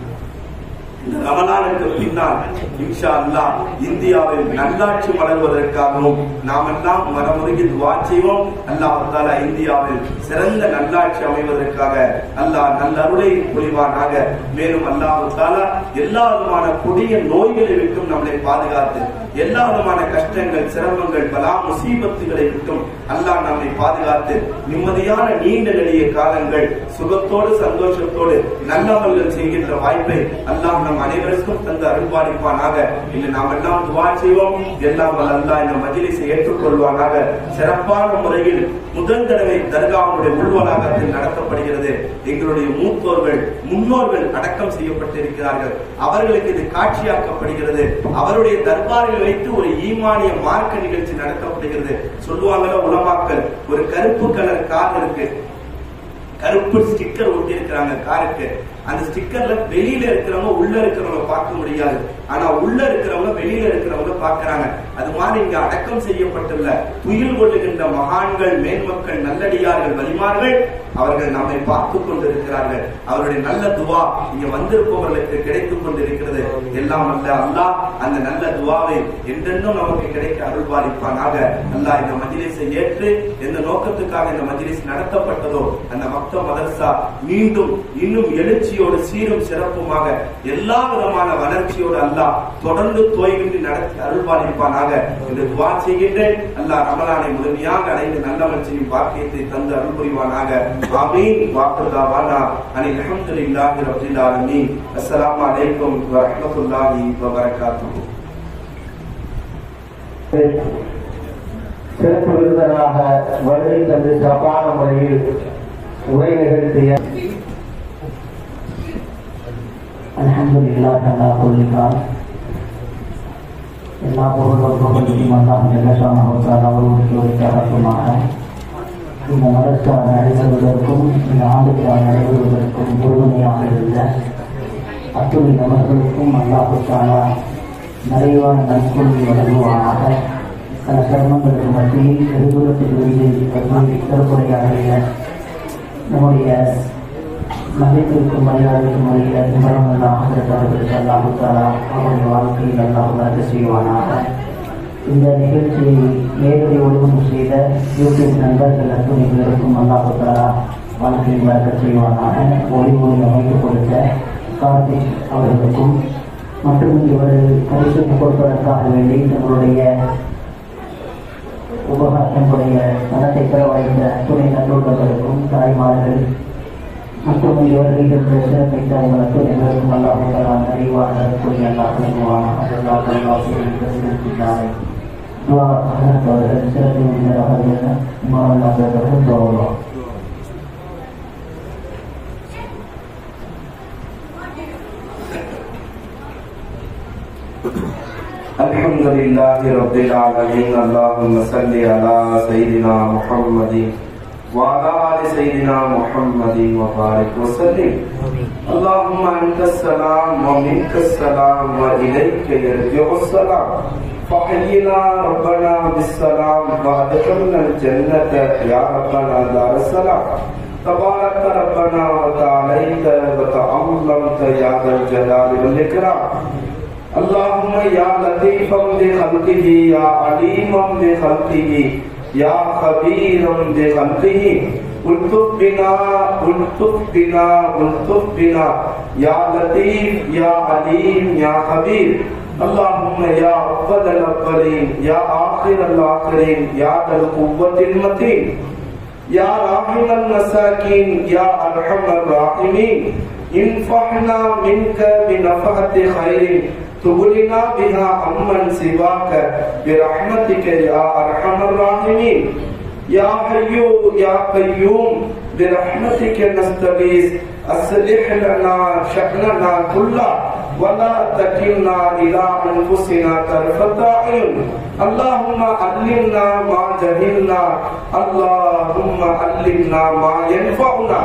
இந்த ரமலானுக்கு பின்னால் இன்ஷா அல்லாஹ் இந்தியாவில் நல்லாட்சி மலர்வதற்காகவும் நாம் எல்லாம் மனமுருகி துவா செய்வோம் அல்லாஹ் தாலா இந்தியாவில் சிறந்த நல்லாட்சி அமைவதற்காக அல்லாஹ் நல்லருளை புரிவானாக மேலும் அல்லாஹ் தாலா எல்லா விதமான கொடிய நோய்களை விட்டும் நம்மளை பாதுகாத்து எல்லா விதமான கஷ்டங்கள் சிரமங்கள் பலா முசீபத்துகளை விட்டும் அல்லாஹ் நம்மை பாதுகாத்து நிம்மதியான நீண்ட நெடிய காலங்கள் சுகத்தோடு சந்தோஷத்தோடு நல்லவர்கள் செய்கின்ற வாய்ப்பை அல்லாஹ் நம் அனைவருக்கும் தந்து அருள்பாலிப்பானாக இன்று நாம் எல்லாம் துவா செய்வோம் எல்லாம் வல்ல அல்லாஹ் இந்த மஜ்லிஸை ஏற்றுக்கொள்வானாக சிறப்பான முறையில் முதல் தடவை தர்காவுடைய உள்வளாகத்தில் நடத்தப்படுகிறது எங்களுடைய மூத்தோர்கள் முன்னோர்கள் அடக்கம் செய்யப்பட்டிருக்கிறார்கள் அவர்களுக்கு இது காட்சியாக்கப்படுகிறது அவருடைய தர்பாரில் வைத்து ஒரு ஈமானிய மார்க்க நிகழ்ச்சி நடத்தப்படுகிறது சொல்லுவாங்கல்ல உலமாக்கள் ஒரு கருப்பு கலர் கார் இருக்கு கருப்பு ஸ்டிக்கர் ஒட்டி இருக்கிறாங்க காருக்கு அந்த ஸ்டிக்கர்ல வெளியில இருக்கிறவங்க உள்ள இருக்கிறவங்க பார்க்க முடியாது ஆனா உள்ள இருக்கிறவங்க வெளியில இருக்கிறவங்க பார்க்கறாங்க அது மாதிரி இங்க அடக்கம் செய்யப்பட்டுள்ள துயில் கொள்ளுகின்ற மகான்கள் மேன்மக்கள் நல்லடியார்கள் வலிமார்கள் அவர்கள் நம்மை பார்த்து கொண்டிருக்கிறார்கள் அவருடைய நல்ல துவா இங்க வந்திருப்பவர்களுக்கு கிடைத்துக் கொண்டிருக்கிறது எல்லாம் அல்ல அல்லாஹ் அந்த நல்ல துவாவை என்றென்றும் நமக்கு கிடைக்க அருள்பாலிப்பானாக அல்லாஹ் இந்த மஜ்லிஸை ஏற்று எந்த நோக்கத்துக்காக இந்த மஜ்லிஸ் நடத்தப்பட்டதோ அந்த மக்த மதர்சா மீண்டும் இன்னும் எழுச்சியோடு சீரும் சிறப்புமாக எல்லா விதமான வளர்ச்சியோடு அல்லாஹ் தொடர்ந்து தோய்வின்றி நடத்தி அருள்பாலிப்பானாக என்று துவா செய்கின்றேன் அல்லாஹ் ரமலானை முழுமையாக அடைந்து நல்லவன் செய்யும் பாக்கியத்தை தந்து அருள் புரிவானாக ஆமீன் வாக்குதாவானா அனில் அல்ஹம்துலில்லாஹி ரப்பில் ஆலமீன் அஸ்ஸலாமு அலைக்கும் வரஹ்மத்துல்லாஹி வபரகாத்துஹு சிறப்பு விருந்தராக வருகை தந்து சிறப்பான முறையில் உரை நிகழ்த்திய அல்ஹம்துலில்லாஹ் அலா குல்லி ஹால் எல்லா புகழும் புகழும் அல்லாஹ் ஜல்லஷான ஹவுசான் அவர்களுக்கு உரித்தாகட்டுமாக இந்த மதரசா நடைபெறுவதற்கும் இந்த ஆண்டுக்கான நடைபெறுவதற்கும் உறுதுணையாக இருந்த அத்துணை நபர்களுக்கும் அல்லாஹுக்கான நிறைவான நற்கொள்கை வழங்குவானாக பல சிரமங்களுக்கு மத்தியில் வெகுதூரத்தில் இருந்து வந்து சிறப்புரையாற்றிய நம்முடைய மதிப்பிற்கும் மரியாதைக்கும் உரிய நிபுணர்களாக அவர்களுக்கு அல்லாஹுத்தாரா அவருடைய வாழ்க்கையில் அல்லாஹ் வரக்க செய்வானாக இந்த நிகழ்ச்சியை நேரடி ஒழுங்கு செய்த யூடியூப் நண்பர்கள் அத்துணை பேருக்கும் அல்லாஹுத்தாரா வாழ்க்கையில் வரக்க செய்வானாக ஒளி ஒளி அமைத்து கொடுத்த கார்த்திக் அவர்களுக்கும் மற்றும் இவர்கள் பரிசு கொடுப்பதற்காக வேண்டி தங்களுடைய உபகாரத்தினுடைய மனத்தை செலவழித்த துணை நல்லுள்ளவர்களுக்கும் தாய்மார்கள் மற்றும் இவர்களிடத்தில் சிறப்பித்த அவர்களுக்கு எங்களுக்கும் அல்லாஹ் அறிவான கூடிய அல்லாஹ் வழங்குவான் அதெல்லாம் அல்லாஹ் சிறப்பித்தாரை அவர்கள் சிறப்பு விருந்தராக இருந்த மாணவர்கள் தோறும் الحمد لله رب العالمين اللهم صل على سيدنا محمد وعلى آل سيدنا محمد وبارك وسلم اللهم أنت السلام ومنك السلام وإليك يرجع السلام فحينا ربنا بالسلام وادخلنا الجنة يا ربنا دار السلام تبارك ربنا وتعاليت وتعظمت يا ذا الجلال والإكرام اللهم يا لطيفا بخلقه يا عليما بخلقه يا خبيرا بخلقه الطف بنا الطف بنا الطف بنا يا لطيف يا عليم يا خبير اللهم يا أول الأولين يا آخر الآخرين يا ذا القوة المتين يا راحم المساكين يا أرحم الراحمين انفعنا منك بنفحة خير تغننا بها عمن سواك برحمتك يا أرحم الراحمين يا حي يا قيوم برحمتك نستغيث أصلح لنا شأننا كله ولا تكلنا إلى أنفسنا طرفة أعين اللهم علمنا ما جهلنا اللهم علمنا ما ينفعنا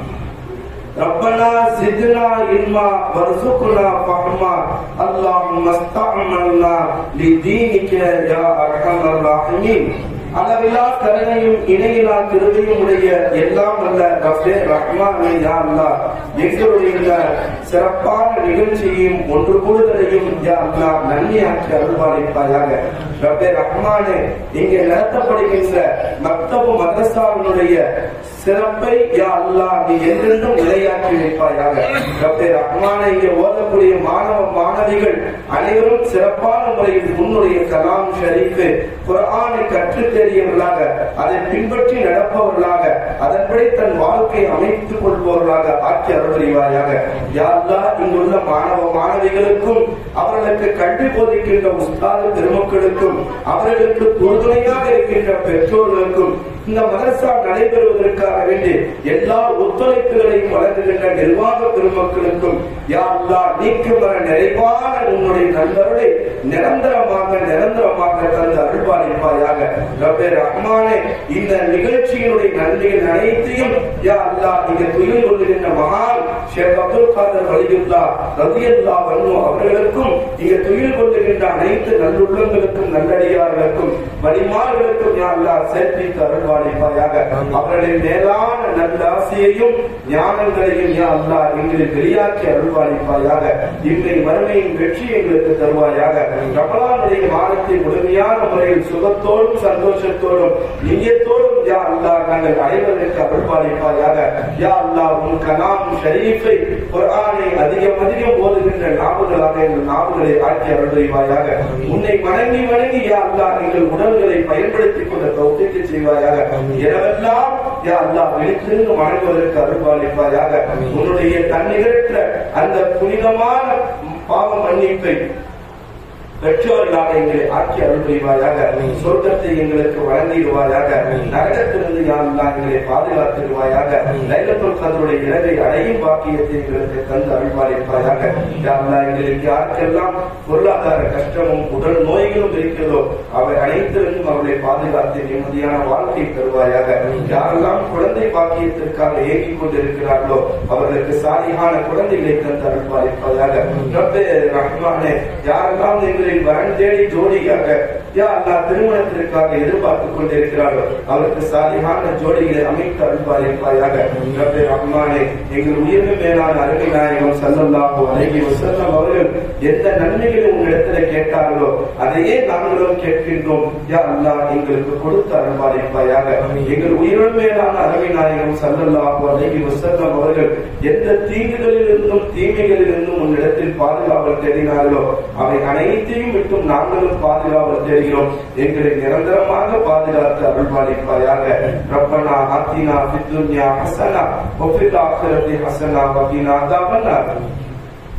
ربنا زدنا علما وارزقنا فهما اللهم استعملنا لدينك يا ارحم الراحمين அளவிலா கருணையும் இணையிலா கிருபையும் உடைய எல்லாம் அல்ல ரப்பே ரஹ்மானே யா அல்லாஹ் எங்களுடைய இந்த சிறப்பான நிகழ்ச்சியையும் ஒன்று கூடுதலையும் யா அல்லாஹ் நன்மையாக்கி அருள்வாளிப்பாயாக ரப்பே ரஹ்மானே இங்கே நடத்தப்படுகின்ற மக்தபு மதரசாவினுடைய சிறப்பை யா அல்லாஹ் நீ என்றென்றும் நிலையாக்கி வைப்பாயாக ரப்பே ரஹ்மானே இங்கே ஓதக்கூடிய மாணவ மாணவிகள் அனைவரும் சிறப்பான முறையில் உன்னுடைய கலாம் ஷரீஃபு குர்ஆனை கற்றுத் தெரியவர்களாக அதை பின்பற்றி நடப்பவர்களாக அதன்படி தன் வாழ்க்கையை அமைத்துக் கொள்பவர்களாக ஆக்கி அருள்வாயாக யா அல்லாஹ் இங்குள்ள மாணவ மாணவிகளுக்கும் அவர்களுக்கு கல்வி போதிக்கின்ற உஸ்தாத பெருமக்களுக்கும் அவர்களுக்கு உறுதுணையாக இருக்கின்ற பெற்றோர்களுக்கும் இந்த மதரசா நடைபெறுவதற்காக வேண்டி எல்லா ஒத்துழைப்புகளையும் வழங்குகின்ற நிர்வாக பெருமக்களுக்கும் யா அல்லாஹ் நீக்கம் வர நிறைவான உன்னுடைய நண்பர்களை நிரந்தரமாக நிரந்தரமாக தந்து அருள்பாலிப்பாயாக ரப்பே ரஹ்மானே இந்த நிகழ்ச்சியினுடைய நன்மைகள் அனைத்தையும் யா அல்லாஹ் இங்க துயில் கொள்ளுகின்ற மகான் ஷேக் அப்துல் காதர் வலியுல்லா ரதியல்லா வன்னு அவர்களுக்கும் இங்க துயில் கொள்ளுகின்ற அனைத்து நல்லுள்ளங்களுக்கும் நல்லடியார்களுக்கும் வழிமார்களுக்கும் யா அல்லாஹ் சேர்த்து அருள்வாளிப்பாயாக அவர்களின் மேலான நல்ல ஆசையையும் ஞானங்களையும் யா அல்லாஹ் எங்களுக்கு வெளியாக்கி அருள்வாளிப்பாயாக இன்றை மறுமையின் வெற்றி எங்களுக்கு தருவாயாக ரமலானுடைய மாதத்தை முழுமையான முறையில் சுகத்தோடும் சந்தோஷத்தோடும் நியத்தோடும் யா அல்லாஹ் நாங்கள் அனைவருக்கு அருள்பாலிப்பாயாக யா அல்லாஹ் உன் கலாம் ஷரீஃபை குர்ஆனை அதிகம் அதிகம் ஓதுகின்ற நாவுகளாக எங்கள் நாவுகளை ஆக்கி அருள்வாயாக உன்னை வணங்கி வணங்கி யா அல்லாஹ் எங்கள் உடல்களை பயன்படுத்திக் கொண்ட தௌத்திக்கு செய்வாயாக இரவெல்லாம் யா அல்லாஹ் விழித்திருந்து வணங்குவதற்கு அருள்பாலிப்பாயாக உன்னுடைய தன்னிகரற்ற அந்த புனிதமான பாவ மன்னிப்பை பெற்றோர்களாக எங்களை ஆக்கி அருள் புரிவாயாக சொர்க்கத்தை எங்களுக்கு வழங்கிடுவாயாக நரகத்திலிருந்து யாரெல்லாம் எங்களை பாதுகாத்திடுவாயாக லைலத்துல் கதருடைய இரவை அடையும் பாக்கியத்தை எங்களுக்கு தந்து அருள்வாளிப்பாயாக யாரெல்லாம் எங்களுக்கு யாருக்கெல்லாம் பொருளாதார கஷ்டமும் உடல் நோய்களும் இருக்கிறதோ அவை அனைத்திலிருந்தும் அவர்களை பாதுகாத்து நிம்மதியான வாழ்க்கை தருவாயாக யாரெல்லாம் குழந்தை பாக்கியத்திற்காக ஏங்கிக் கொண்டிருக்கிறார்களோ அவர்களுக்கு சாலியான குழந்தைகளை தந்து அருள்வாளிப்பதாக ரப்பே ரஹ்மானே யாரெல்லாம் எங்களை வரன் தேடி ஜோடியாக யா அல்லாஹ் திருமணத்திற்காக எதிர்பார்த்துக் கொண்டிருக்கிறார்கள் அவருக்கு சாலியான ஜோடிகளை அமைத்து அருள்வாளிப்பாயாக ரப்பே ரஹ்மானே எங்கள் உயிர்வு மேலான அருமை நாயகம் சல்லல்லாஹு அலைஹி வஸல்லம் அவர்கள் எந்த நன்மைகளை உங்களிடத்துல கேட்டார்களோ அதையே நாங்களும் கேட்கின்றோம் யா அல்லாஹ் எங்களுக்கு கொடுத்து அருள்வாளிப்பாயாக எங்கள் உயிரிழ மேலான அருமை நாயகம் சல்லல்லாஹு அலைஹி வஸல்லம் அவர்கள் எந்த தீங்குகளில் இருந்தும் தீமைகளில் இருந்தும் உன்னிடத்தில் பாதுகாவல் தேடினார்களோ அவை அனைத்தையும் விட்டும் நாங்களும் பாதுகாவல் தேடுகிறோம் எங்களை நிரந்தரமாக பாதுகாத்து அருள்வாளிப்பாயாக ரப்பனா ஆத்தினா ஃபித்துன்யா ஹசனா வஃபில் ஆখিরাতি ஹசனா வகினா அதாபன்னார்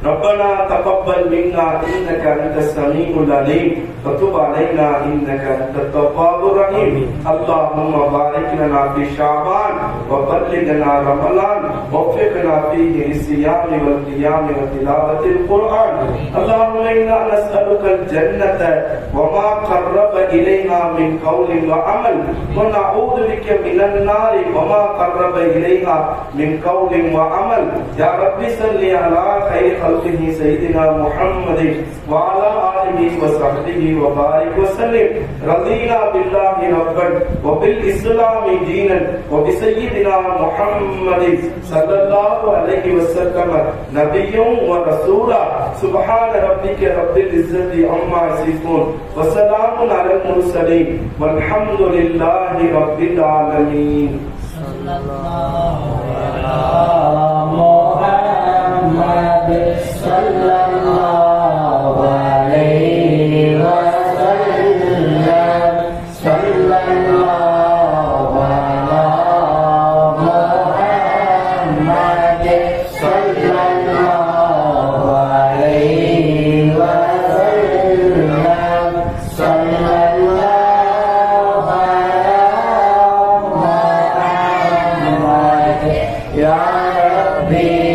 ربنا تقبل منا انك انت السميع العليم وتب علينا انك انت التواب الرحيم اللهم بارك لنا في شعبان وبلغنا رمضان وفقنا فيه للصيام والقيام وتلاوة القرآن اللهم انا نسألك الجنة وما قرب اليها من قول وعمل ونعوذ بك من النار وما قرب اليها من قول وعمل يا رب صل على خير خلقه سيدنا محمد وعلى آله وصحبه وبارك وسلم رضينا بالله ربا وبالإسلام دينا وبسيدنا محمد صلى الله عليه وسلم نبيا ورسولا سبحان ربك رب العزة عما يصفون وسلام على المرسلين والحمد لله رب العالمين محمد صلى الله عليه وسلم صلى الله على محمد صلى الله عليه وسلم صلى الله على محمد يا ربي